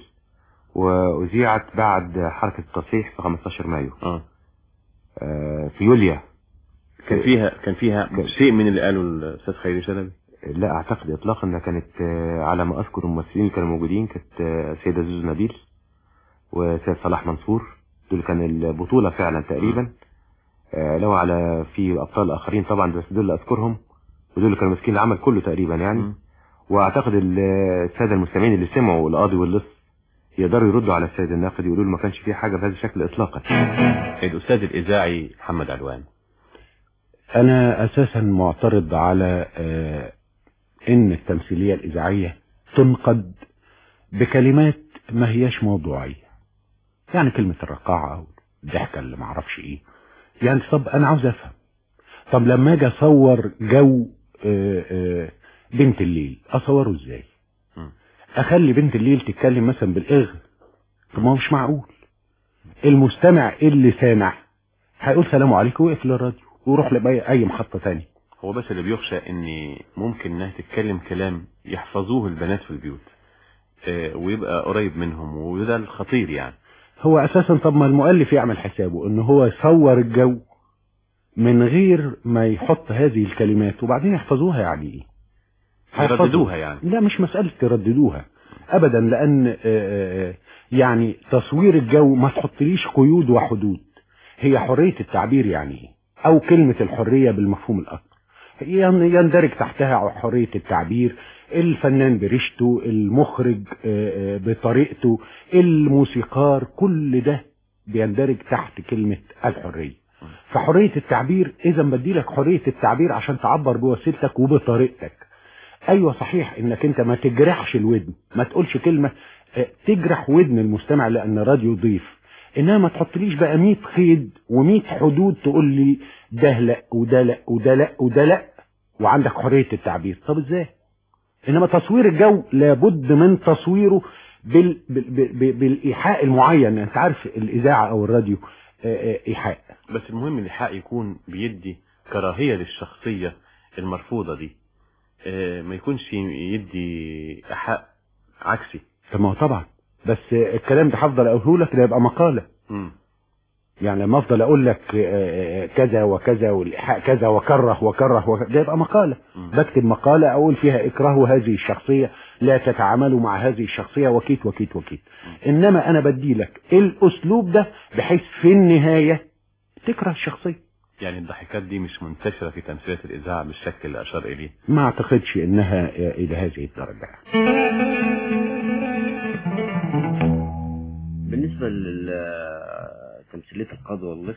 واذيعت بعد حركة التصحيح في 15 مايو اه آه، في يوليا كان فيها كان فيها شيء من اللي قاله الاستاذ خيري شلبي لا اعتقد اطلاقا انها كانت آه، على ما اذكر الممثلين اللي كانوا موجودين كانت آه، سيدة زوزو نبيل وسيد صلاح منصور دول كان البطولة فعلا تقريبا آه، لو على في ابطال اخرين طبعا بس دول اللي اذكرهم ودول اللي كانوا ماسكين العمل كله تقريبا يعني مم. واعتقد ال- الساده المستمعين اللي سمعوا القاضي واللص يقدروا يردوا على السيد الناقد يقولوا له ما كانش فيه حاجه بهذا الشكل اطلاقا الاستاذ الاذاعي محمد علوان أنا أساسا معترض على آه، إن التمثيلية الإذاعية تنقد بكلمات ما هياش موضوعية يعني كلمة الرقاعة أو الضحكة اللي معرفش إيه يعني طب أنا عاوز أفهم طب لما أجي أصور جو آه، آه، بنت الليل أصوره إزاي مم. أخلي بنت الليل تتكلم مثلا بالإغ طب ما هو مش معقول المستمع اللي سامع هيقول سلام عليكم ويقفل الراديو ويروح لأي أي محطة تانية هو بس اللي بيخشى ان ممكن انها تتكلم كلام يحفظوه البنات في البيوت آه، ويبقى قريب منهم وده الخطير يعني هو اساسا طب ما المؤلف يعمل حسابه ان هو يصور الجو من غير ما يحط هذه الكلمات وبعدين يحفظوها يعني ايه هيحفظوها. يرددوها يعني لا مش مسألة ترددوها ابدا لان آه، آه، يعني تصوير الجو ما تحطليش قيود وحدود هي حرية التعبير يعني ايه او كلمة الحرية بالمفهوم الاكبر ين- يندرج تحتها حرية التعبير الفنان بريشته المخرج آه، آه، بطريقته الموسيقار كل ده بيندرج تحت كلمة الحرية فحرية التعبير اذا بدي لك حرية التعبير عشان تعبر بوسيلتك وبطريقتك ايوه صحيح انك انت ما تجرحش الودن ما تقولش كلمة اه، تجرح ودن المستمع لان الراديو ضيف انما ما تحطليش بقى 100 قيد و100 حدود تقول لي ده لا وده لا وده لا وده لا وعندك حرية التعبير طب ازاي انما تصوير الجو لابد من تصويره بال... بال... بال... بالايحاء المعين انت عارف الاذاعه او الراديو آه، آه، ايحاء بس المهم الإيحاء يكون بيدي كراهية للشخصية المرفوضة دي آه، ما يكونش يدي إيحاء عكسي طب ما هو طبعا بس آه، الكلام ده هفضل اقوله لك ده يبقى مقاله مم. يعني لما افضل اقول لك آه، آه، كذا وكذا والايحاء كذا وكره وكره وك... ده يبقى مقاله مم. بكتب مقاله اقول فيها اكرهوا هذه الشخصيه لا تتعاملوا مع هذه الشخصيه وكيت وكيت وكيت انما انا بدي لك الاسلوب ده بحيث في النهايه تكره الشخصيه يعني الضحكات دي مش منتشرة في تمثيلات الإذاعة بالشكل اللي أشار إليه ما اعتقدش انها الى هذه الدرجه بالنسبة لتمثيلية القاضي واللص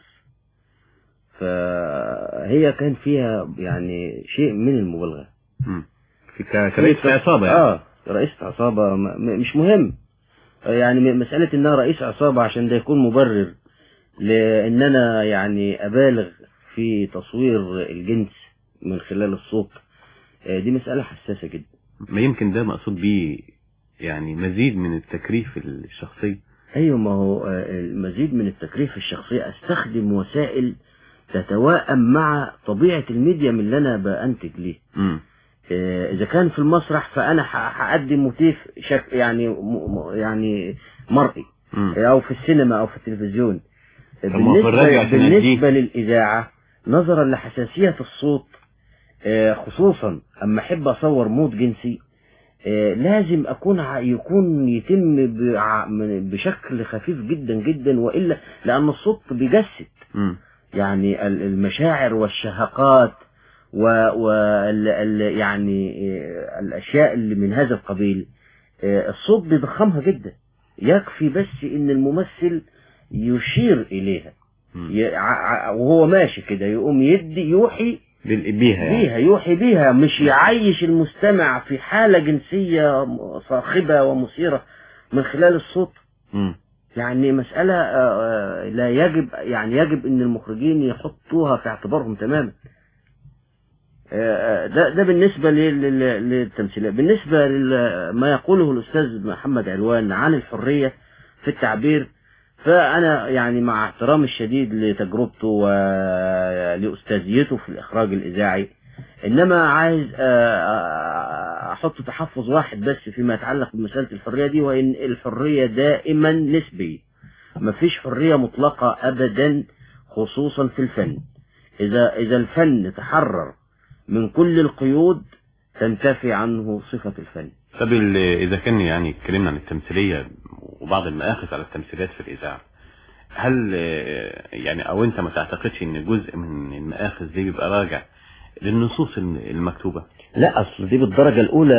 فهي كان فيها يعني شيء من المبالغة مم. في ك- كرئيس عصابة يعني اه رئيس عصابة م- م- مش مهم يعني م- مسألة انها رئيس عصابة عشان ده يكون مبرر لان انا يعني ابالغ في تصوير الجنس من خلال الصوت آه، دي مسألة حساسة جدا ما يمكن ده مقصود بيه يعني مزيد من التكريف الشخصي ايوه ما هو آه، المزيد من التكريف الشخصي استخدم وسائل تتوائم مع طبيعة الميديم اللي انا بأنتج ليه مم. آه، اذا كان في المسرح فانا ح- هقدم موتيف شك يعني م- م- يعني مرئي مم. او في السينما او في التلفزيون طب ما هو في الراديو عشان أديه. بالنسبة للإذاعة نظرا لحساسية الصوت آه، خصوصا اما احب اصور موت جنسي آه، لازم اكون ع- يكون يتم بع- من- بشكل خفيف جدا جدا والا لان الصوت بيجسد مم. يعني ال- المشاعر والشهقات و, و ال ال يعني آه، الاشياء اللي من هذا القبيل آه، الصوت بيضخمها جدا يكفي بس ان الممثل يشير اليها مم. ي- ع- ع- وهو ماشي كده يقوم يدي يوحي بال- بيها يعني بيها يوحي بيها مش يعيش المستمع في حالة جنسية صاخبة ومثيرة من خلال الصوت مم. يعني مسألة آه، آه، لا يجب يعني يجب ان المخرجين يحطوها في اعتبارهم تماما آه، آه، ده ده بالنسبة لل- لل- للتمثيلية بالنسبة لما يقوله الأستاذ محمد علوان عن الحرية في التعبير فأنا يعني مع احترامي الشديد لتجربته ولأستاذيته في الإخراج الإذاعي إنما عايز آه، آه، أحط تحفظ واحد بس فيما يتعلق بمسألة الحرية دي وإن الحرية دائما نسبية مفيش حرية مطلقة أبدا خصوصا في الفن إذا إذا الفن تحرر من كل القيود تنتفي عنه صفة الفن طب ال- إذا كان يعني اتكلمنا عن التمثيلية وبعض المآخذ على التمثيليات في الإذاعة هل آه، يعني أو أنت ما تعتقدش إن جزء من المآخذ دي بيبقى راجع للنصوص الم- المكتوبة؟ لا أصل دي بالدرجة الأولى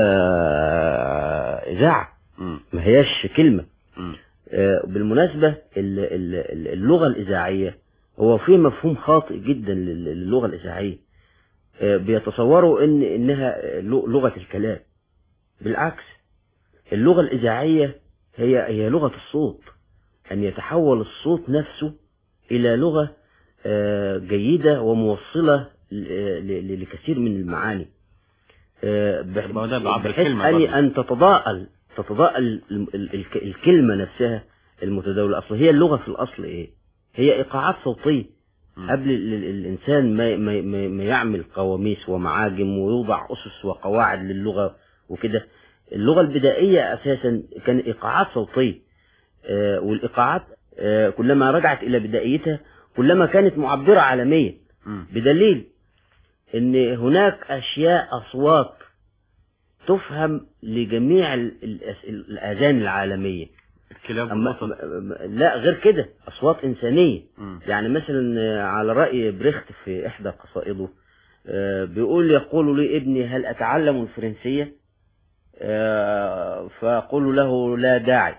إذاعة مم. ما هياش كلمة مم. آه، بالمناسبة ال- ال- ال- اللغة الإذاعية هو في مفهوم خاطئ جدا لل- للغة الإذاعية آه، بيتصوروا إن إنها آه، لغ- لغة الكلام بالعكس اللغة الإذاعية هي هي لغة الصوت أن يتحول الصوت نفسه إلى لغة آه، جيدة وموصلة ل- ل- لكثير من المعاني آه، بح- ما هو ده بعبر بحيث الكلمة أن برضه. أن تتضاءل تتضاءل ال- ال- الك- الكلمة نفسها المتداولة أصل هي اللغة في الأصل إيه هي إيقاعات صوتية مم. قبل ال- ال- الإنسان ما, ما, ما, ما يعمل قواميس ومعاجم ويوضع أسس وقواعد للغة وكده اللغة البدائية أساسا كان إيقاعات صوتية آه، والإيقاعات آه، كلما رجعت إلى بدائيتها كلما كانت معبرة عالميا مم. بدليل ان هناك اشياء اصوات تفهم لجميع ال- ال- الاذان العالمية الكلاب أما والقطط لا غير كده اصوات انسانية مم. يعني مثلا آه، على رأي بريخت في احدى قصائده آه، بيقول يقول لي ابني هل اتعلم الفرنسية آه، فاقول له لا داعي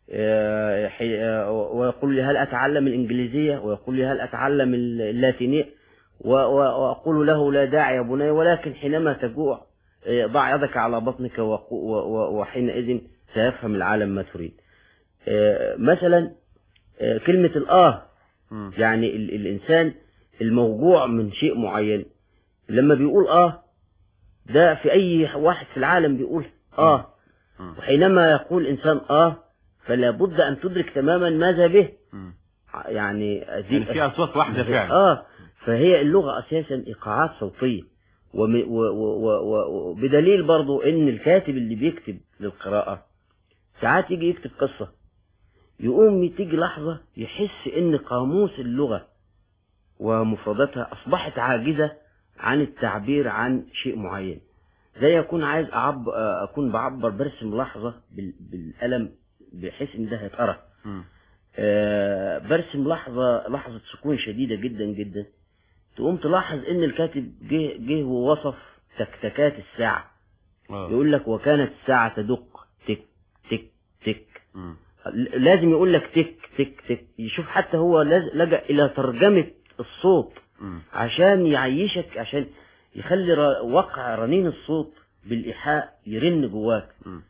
آه، حي- آه، ويقول لي هل أتعلم الإنجليزية ويقول لي هل أتعلم اللاتينية و- و- وأقول له لا داعي يا بني ولكن حينما تجوع آه، ضع يدك على بطنك وقو- و- و- وحينئذ سيفهم العالم ما تريد آه، مثلا آه، كلمة الآه مم. يعني ال الإنسان الموجوع من شيء معين لما بيقول آه ده في أي واحد في العالم بيقول آه مم. وحينما يقول إنسان آه فلا بد أن تدرك تماما ماذا به مم. يعني يعني في أصوات واحدة فعلا آه فهي اللغة أساسا إيقاعات صوتية وم- و- و- و- و- وبدليل برضو إن الكاتب اللي بيكتب للقراءة ساعات يجي يكتب قصة يقوم تيجي لحظة يحس إن قاموس اللغة ومفرداتها أصبحت عاجزة عن التعبير عن شيء معين زي أكون عايز أعب أكون بعبر برسم لحظة بال- بالقلم بحيث إن ده هيتقرأ مم. آه، برسم لحظة لحظة سكون شديدة جدا جدا تقوم تلاحظ ان الكاتب جه جه ووصف تكتكات الساعة آه. يقول لك وكانت الساعة تدق تك تك تك مم. لازم يقول لك تك تك تك يشوف حتى هو لاز- لجأ الى ترجمة الصوت مم. عشان يعيشك عشان يخلي ر- وقع رنين الصوت بالإيحاء يرن جواك مم.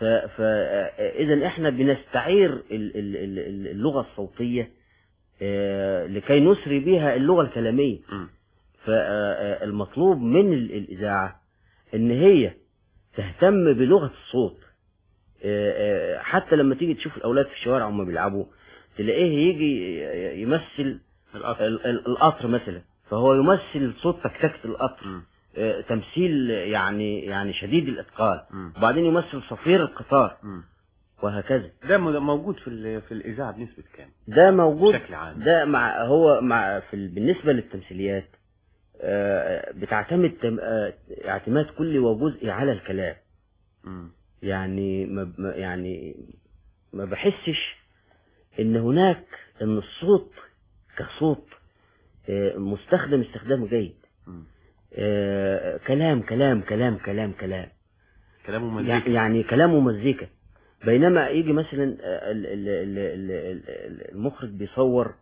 فإذا احنا بنستعير ال- ال- ال- ال- اللغة الصوتية آه، لكي نسري بها اللغة الكلامية مم. فالمطلوب من ال- الإذاعة إن هي تهتم بلغة الصوت آه، آه، حتى لما تيجي تشوف الأولاد في الشوارع وهم بيلعبوا تلاقيه يجي يمثل القطر ال- ال- القطر مثلا فهو يمثل صوت تكتكة القطر مم. آه، تمثيل يعني يعني شديد الإتقان مم. وبعدين يمثل صفير القطار مم. وهكذا ده م- موجود في ال- في الإذاعة بنسبة كام؟ ده موجود بشكل عام. ده مع هو مع في ال- بالنسبة للتمثيليات آه، بتعتمد تم- آه، اعتماد كلي وجزئي على الكلام مم. يعني ما ما- يعني ما بحسش ان هناك ان الصوت كصوت آه، مستخدم استخدام جيد مم. آه، كلام كلام كلام كلام كلام كلامه يع- مزيكا يعني كلام ومزيكا بينما يجي مثلا آه، ال- ال- ال- ال- ال- المخرج بيصور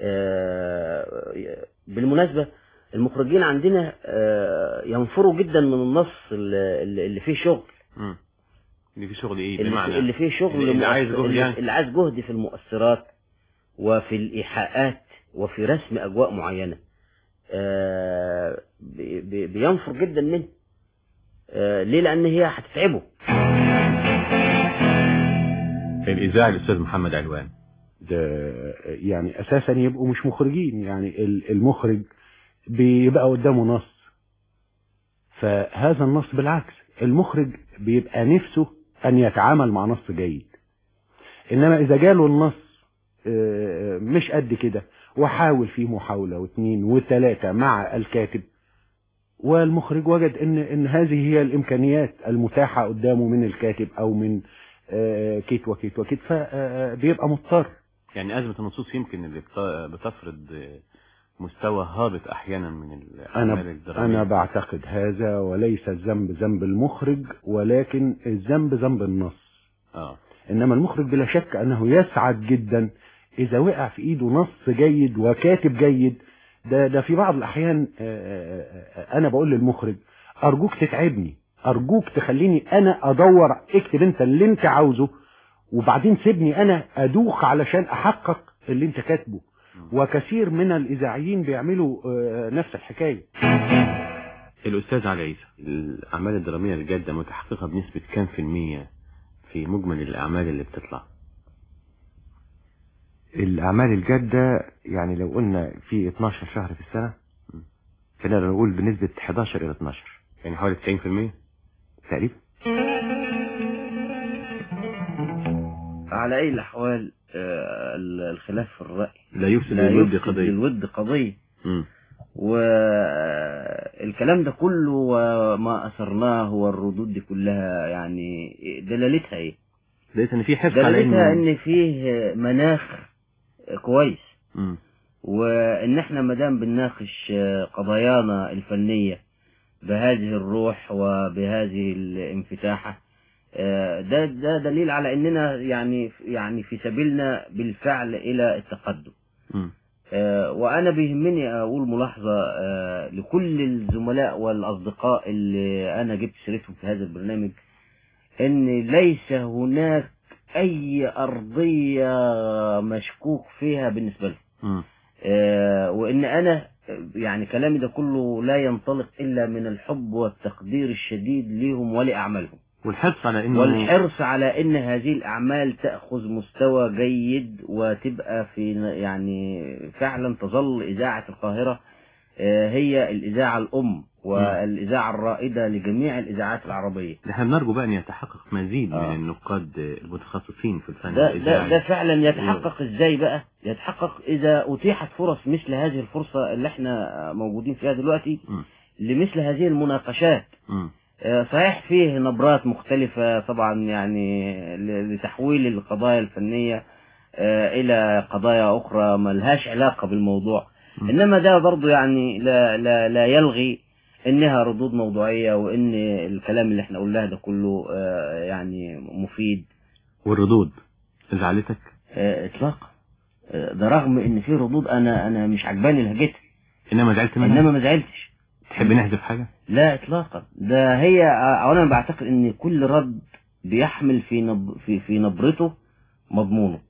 آه، بالمناسبة المخرجين عندنا آه، ينفروا جدا من النص اللي اللي فيه شغل مم. اللي في شغل ايه اللي بمعنى فيه- اللي فيه شغل اللي- اللي عايز مؤثر- جهد اللي- يعني اللي عايز جهد في المؤثرات وفي الإيحاءات وفي رسم أجواء معينة آه، بي- بي- بينفر جدا منه آه، ليه لأن هي هتتعبه الإذاعة الأستاذ محمد علوان ده يعني اساسا يبقوا مش مخرجين يعني ال- المخرج بيبقى قدامه نص فهذا النص بالعكس المخرج بيبقى نفسه ان يتعامل مع نص جيد انما اذا جاله النص آه، مش قد كده وحاول فيه محاولة واثنين وثلاثة مع الكاتب والمخرج وجد ان ان هذه هي الامكانيات المتاحة قدامه من الكاتب او من آه، كيت وكيت وكيت فبيبقى مضطر يعني أزمة النصوص يمكن اللي بت- بتفرض مستوى هابط أحيانا من الأعمال انا الدرامية انا بعتقد هذا وليس الذنب ذنب المخرج ولكن الذنب ذنب النص اه انما المخرج بلا شك انه يسعد جدا اذا وقع في ايده نص جيد وكاتب جيد ده ده في بعض الاحيان آه، آه، آه، انا بقول للمخرج ارجوك تتعبني ارجوك تخليني انا ادور اكتب انت اللي انت عاوزه وبعدين سيبني انا ادوخ علشان احقق اللي انت كاتبه وكثير من الاذاعيين بيعملوا آه، نفس الحكايه الأستاذ علي عيسى الأعمال الدرامية الجادة متحققة بنسبة كام في المية في مجمل الأعمال اللي بتطلع الأعمال الجادة يعني لو قلنا في 12 شهر في السنة خلينا نقول بنسبة 11 إلى 12 يعني حوالي 90% تقريبا على أي الأحوال آه، الخلاف في الرأي لا يفسد لا للود يفسد قضية للود قضية مم. والكلام ده كله وما أثرناه والردود دي كلها يعني دلالتها إيه؟ لقيت إن في حرص على دلالتها إنه إن فيه مناخ كويس مم. وإن إحنا مدام بنناقش قضايانا الفنية بهذه الروح وبهذه الانفتاحة آه، ده ده دليل على اننا يعني يعني في سبيلنا بالفعل الى التقدم مم. آه، وانا بيهمني اقول ملاحظه آه، لكل الزملاء والاصدقاء اللي انا جبت سيرتهم في هذا البرنامج ان ليس هناك اي ارضيه مشكوك فيها بالنسبه لهم مم. آه، وان انا يعني كلامي ده كله لا ينطلق الا من الحب والتقدير الشديد ليهم ولاعمالهم والحرص على انه والحرص على ان هذه الاعمال تاخذ مستوى جيد وتبقى في يعني فعلا تظل اذاعه القاهره آه، هي الاذاعه الام والاذاعه الرائده لجميع الاذاعات العربيه احنا بنرجو بقى ان يتحقق مزيد آه. من النقاد المتخصصين في الفن ده, ده, الإذاعي. ده فعلا يتحقق ازاي بقى يتحقق اذا اتيحت فرص مثل هذه الفرصه اللي احنا موجودين فيها دلوقتي مم. لمثل هذه المناقشات مم. آه، صحيح فيه نبرات مختلفة طبعا يعني ل- لتحويل القضايا الفنية آه، إلى قضايا أخرى ملهاش علاقة بالموضوع م. إنما ده برضو يعني لا, لا, لا يلغي إنها ردود موضوعية وإن الكلام اللي احنا قلناه ده كله آه، يعني مفيد والردود زعلتك آه، إطلاقا آه، ده رغم إن في ردود أنا أنا مش عجباني لهجتها انما زعلت منها إنما ما زعلتش تحب نحذف حاجه لا اطلاقا ده هي اولا بعتقد ان كل رد بيحمل في نب في في نبرته مضمونه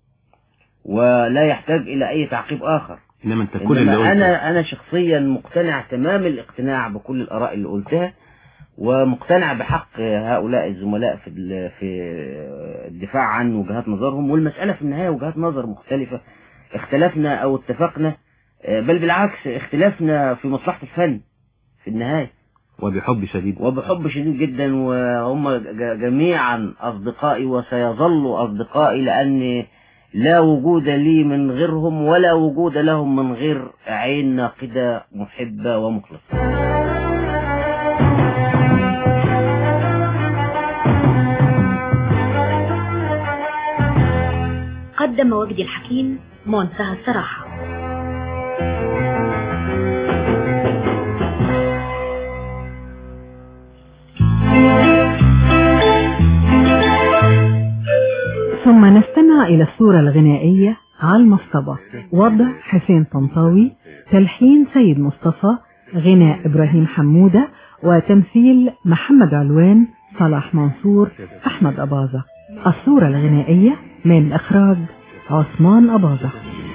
ولا يحتاج الى اي تعقيب اخر انما انت كل اللي إنما قلته انا انا شخصيا مقتنع تمام الاقتناع بكل الاراء اللي قلتها ومقتنع بحق هؤلاء الزملاء في ال- في الدفاع عن وجهات نظرهم والمساله في النهايه وجهات نظر مختلفه اختلفنا او اتفقنا آه، بل بالعكس اختلافنا في مصلحه الفن في النهايه وبحب شديد وبحب شديد جدا وهم ج- جميعا أصدقائي وسيظلوا أصدقائي لأن لا وجود لي من غيرهم ولا وجود لهم من غير عين ناقدة محبة ومخلصة قدم وجدي الحكيم منتهى الصراحة ثم نستمع إلى الصورة الغنائية على المصطبة وضع حسين طنطاوي تلحين سيد مصطفى غناء إبراهيم حمودة وتمثيل محمد علوان صلاح منصور أحمد أباظة الصورة الغنائية من إخراج عثمان أباظة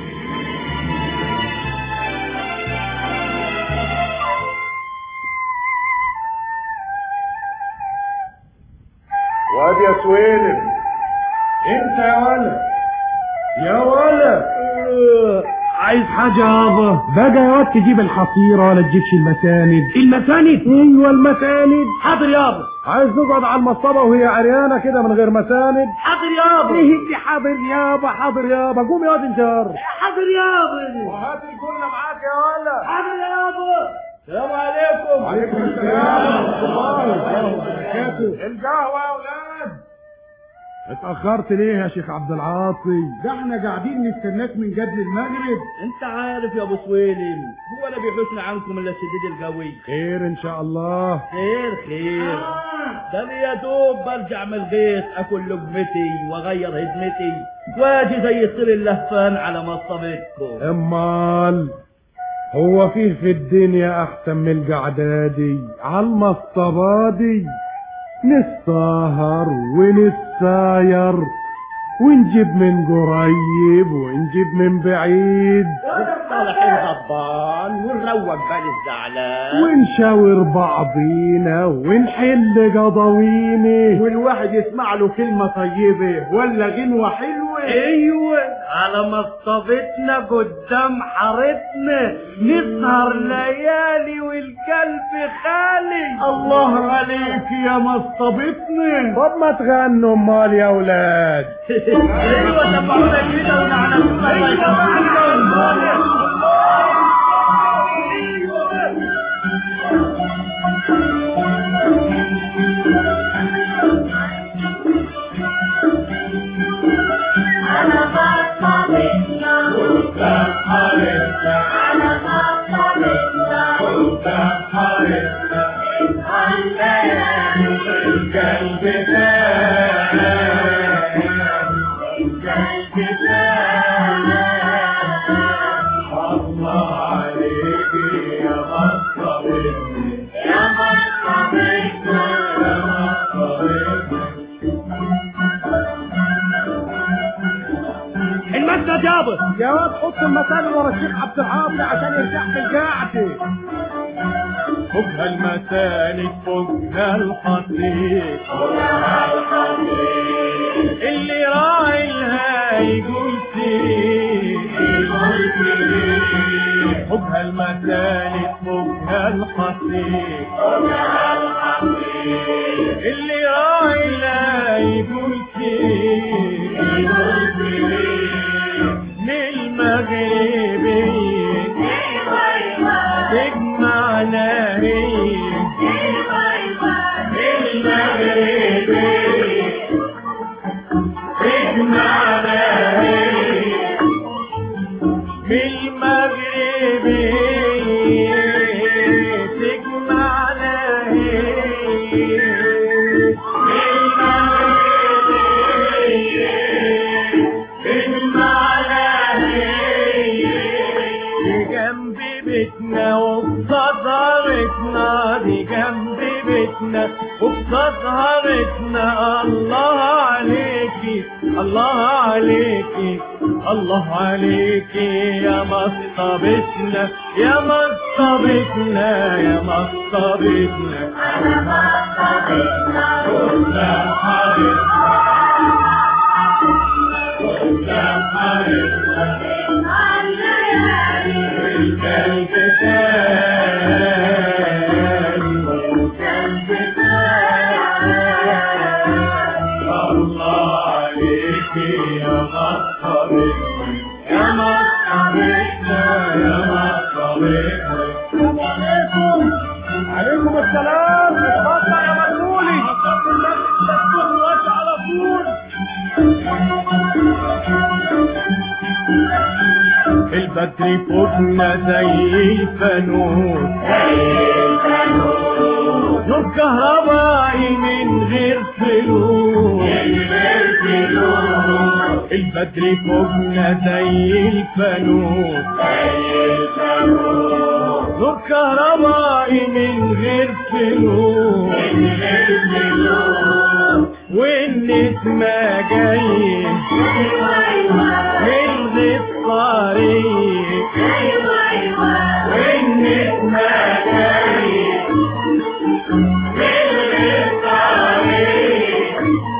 واد يا سويلم انت يا ولد يا ولد عايز حاجة يابا بقى يا واد تجيب الحصيرة ولا تجيبش المساند المساند ايوه المساند حاضر يابا عايز نقعد على المصطبة وهي عريانة كده من غير مساند حاضر يابا ايه اللي حاضر يابا حاضر يابا قوم يا واد انجار حاضر يابا وهات الكل معاك يا ولد حاضر يابا السلام عليكم وعليكم السلام ورحمة الله وبركاته القهوة يا ولاد اتأخرت ليه يا شيخ عبد العاطي؟ ده احنا قاعدين نستناك من قبل المغرب انت عارف يا ابو سويلم هو لا بيحوشنا عنكم الا الشديد القوي خير ان شاء الله خير خير ده انا يا دوب برجع من الغيط اكل لقمتي واغير هدمتي واجي زي الطير اللهفان على مصطبتكم امال هو فيه في الدنيا احسن من القعدة دي على المصطبة دي نسهر ونساير ونجيب من قريب ونجيب من بعيد صالحين غضبان ونروق بال الزعلان ونشاور بعضينا ونحل قضاوينا والواحد يسمع له كلمة طيبة ولا غنوة حلوة ايوه على مصطبتنا قدام حارتنا نسهر ليالي والقلب خالي الله عليك يا مصطبتنا طب ما تغنوا امال يا اولاد ايوه سمعونا كده ونعنسونا الله على مصطبتنا قدام حارتنا على مصطبتنا قدام حارتنا نسهر ليالي والقلب خالي جابر يا واد حط المثاني ورا الشيخ عبد الحافظ عشان يرتاح في القعده فوقها المساند فوقها الحصير اللي راعي لها يقول سير فوقها المساند فوقها الحصير اللي راعي لها يقول سير من المغربية تجمعنا هي جنب بيتنا وقصاد هارتنا دي جنب بيتنا وقصاد هارتنا الله عليكي الله عليكي الله عليكي يا مصطبتنا يا مصطبتنا يا مصطبتنا أنا مصطبتنا قدام حارتنا قدام حارتنا الكلب تاني والكلب تاني الله عليكي يا مصطبتنا يا مصطبتنا يا مصطبتنا السلام عليكم عليكم السلام اتفضل يا مدبولي الناس على طول البدر فوقنا زي الفانوس نور كهربائي من غير فلوس البدر فوقنا زي الفانوس نور كهربائي من غير فلوس والنسمة جاي من غير طريق والنسمة جاي من غير طريق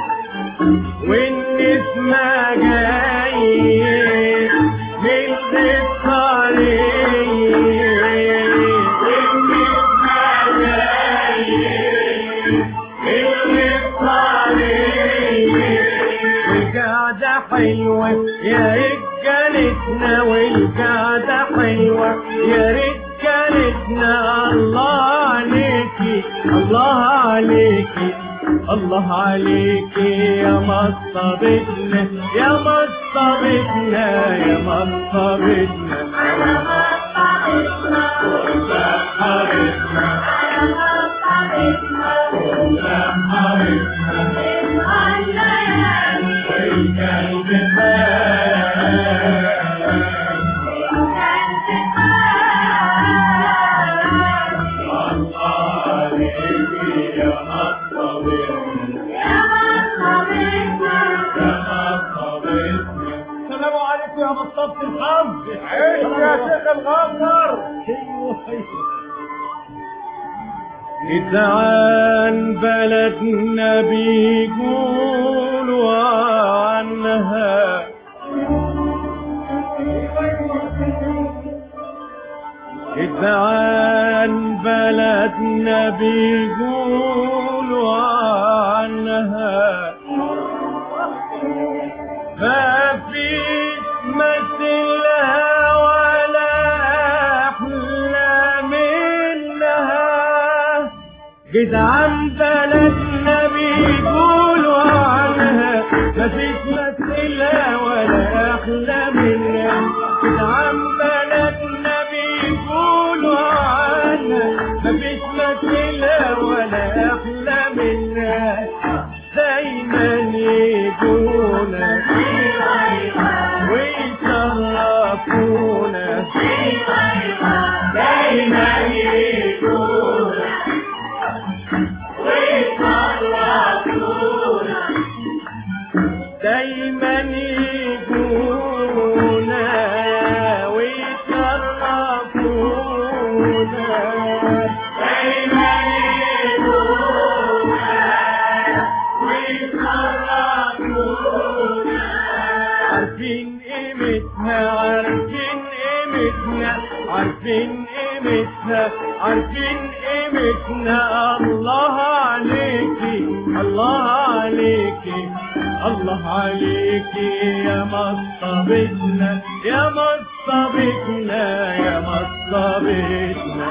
والنسمة جاي من غير طريق والنسمة والقعدة حلوة يا رجالتنا والقعدة حلوة يا رجالتنا الله عليكي الله عليكي الله عليكي يا مصطبتنا يا مصطبتنا يا مصطبتنا أنا مصطبتنا قدام حارتنا أنا مصطبتنا قدام حارتنا والكلب تاني الله عليكي يا مصطبتنا يا مصطبتنا السلام عليكم يا مصطفى الحمد عيش يا شيخ الغفر إذا عن بلدنا بيقولوا عنها إذا عن بلدنا بيقولوا عنها ما في مثلها ولا أحلى منها جدعان بلدنا بيقولوا عنها مفيش مثلها ولا أحلى منها جدعان بلدنا بيقولوا عنها مفيش مثلها ولا أحلى منها دايما يجونا ويشرفونا دايما يجونا ويشرفونا دايما يجونا عارفين قيمتنا الله عليكي الله عليكي الله عليكي يا مصطبتنا يا مصطبتنا يا مصطبتنا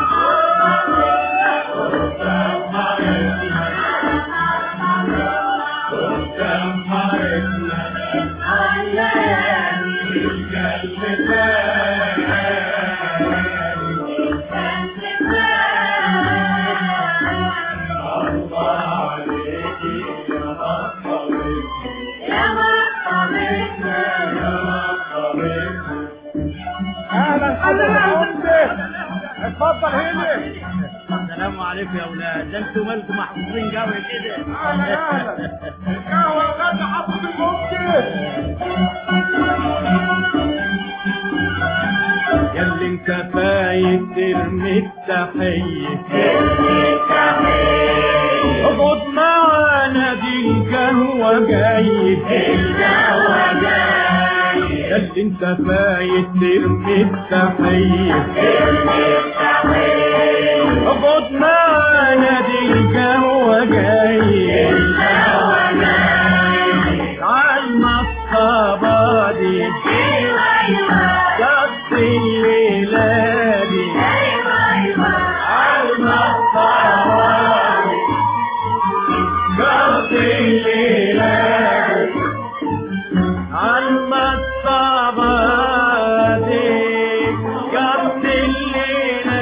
اهلا حضرتك يا عمده اتفضل هنا السلام عليكم يا اولاد ده انتوا مالكم محظوظين قوي كده اهلا اهلا القهوه الغدا حضرتك العمده يا اللي انت فايت ترمي التحية اقعد معانا دي القهوة جاي القهوة جاي يا اللي انت فايت ترمي التحية اقعد معانا دي القهوة جاي القهوة جاي عالمصطبة دي قد الليلة دي عالمصطبة دي قد الليلة دي عالمصطبة دي قد الليلة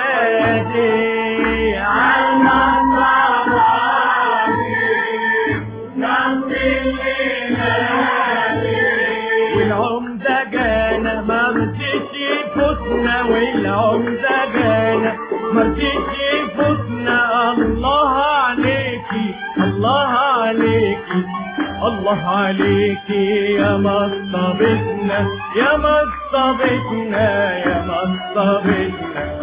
دي عالمصطبة دي قد الليلة دي والعمدة جانا مرضيش يفوتنا والعمدة جانا مرضيش يفوتنا الله عليكي الله عليكي الله عليكي يا مصطبتنا يا مصطبتنا يا مصطبتنا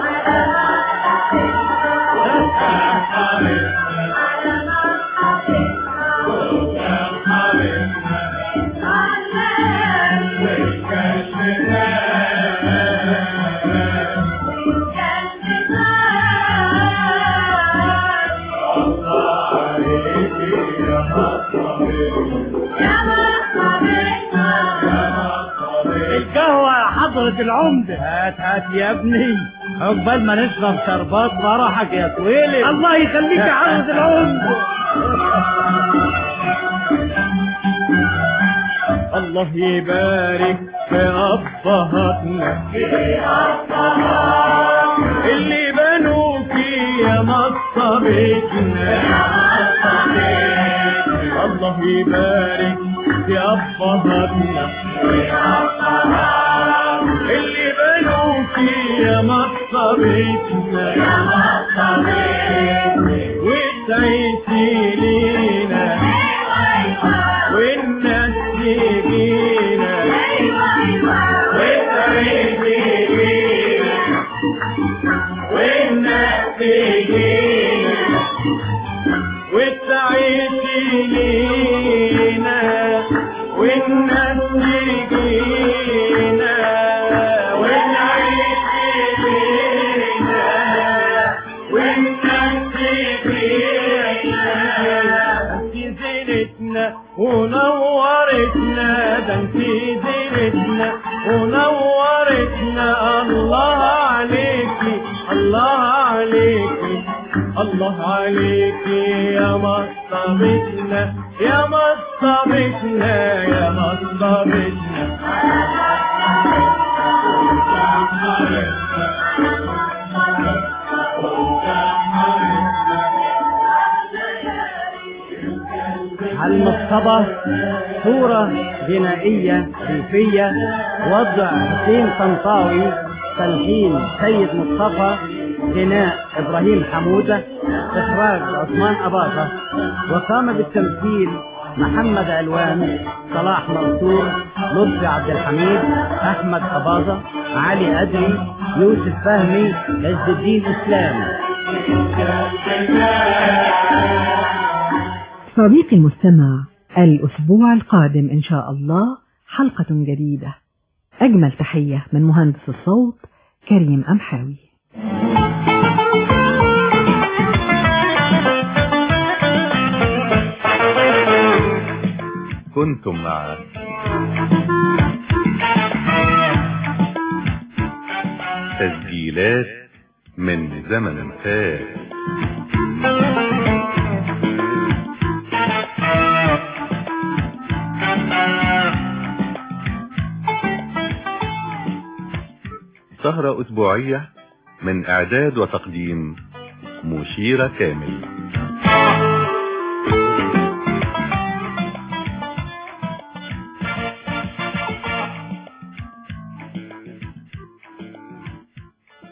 القهوة يا حضرة العمدة هات هات يا ابني عقبال ما نشرب شربات فرحك يا طويلي الله يخليك يا حضرة العمدة الله يبارك في أبهاتنا اللي بنوكي يا مصطبتنا الله يبارك في أبهاتنا اللي بنوكي يا مصطبتنا وتعيشي لينا والناس تجينا وتعيشي لينا والناس تجينا وتعيشي لينا والناس تجينا ونعيشي لينا والناس تجينا انت زينتنا ونورتنا ده انت زينتنا ونورتنا الله عليكي الله عليكي الله عليكي يا مصطبتنا يا مصطبتنا يا مصطبتنا المصطبة صورة غنائية ريفية وضع حسين طنطاوي تلحين سيد مصطفى غناء إبراهيم حمودة إخراج عثمان أباظة وقام بالتمثيل محمد علوان صلاح منصور لطفي عبد الحميد أحمد أباظة علي أدري يوسف فهمي عز الدين إسلام صديقي المستمع الأسبوع القادم إن شاء الله حلقة جديدة أجمل تحية من مهندس الصوت كريم أمحاوي كنتم مع تسجيلات من زمن فات سهرة أسبوعية من إعداد وتقديم مشيرة كامل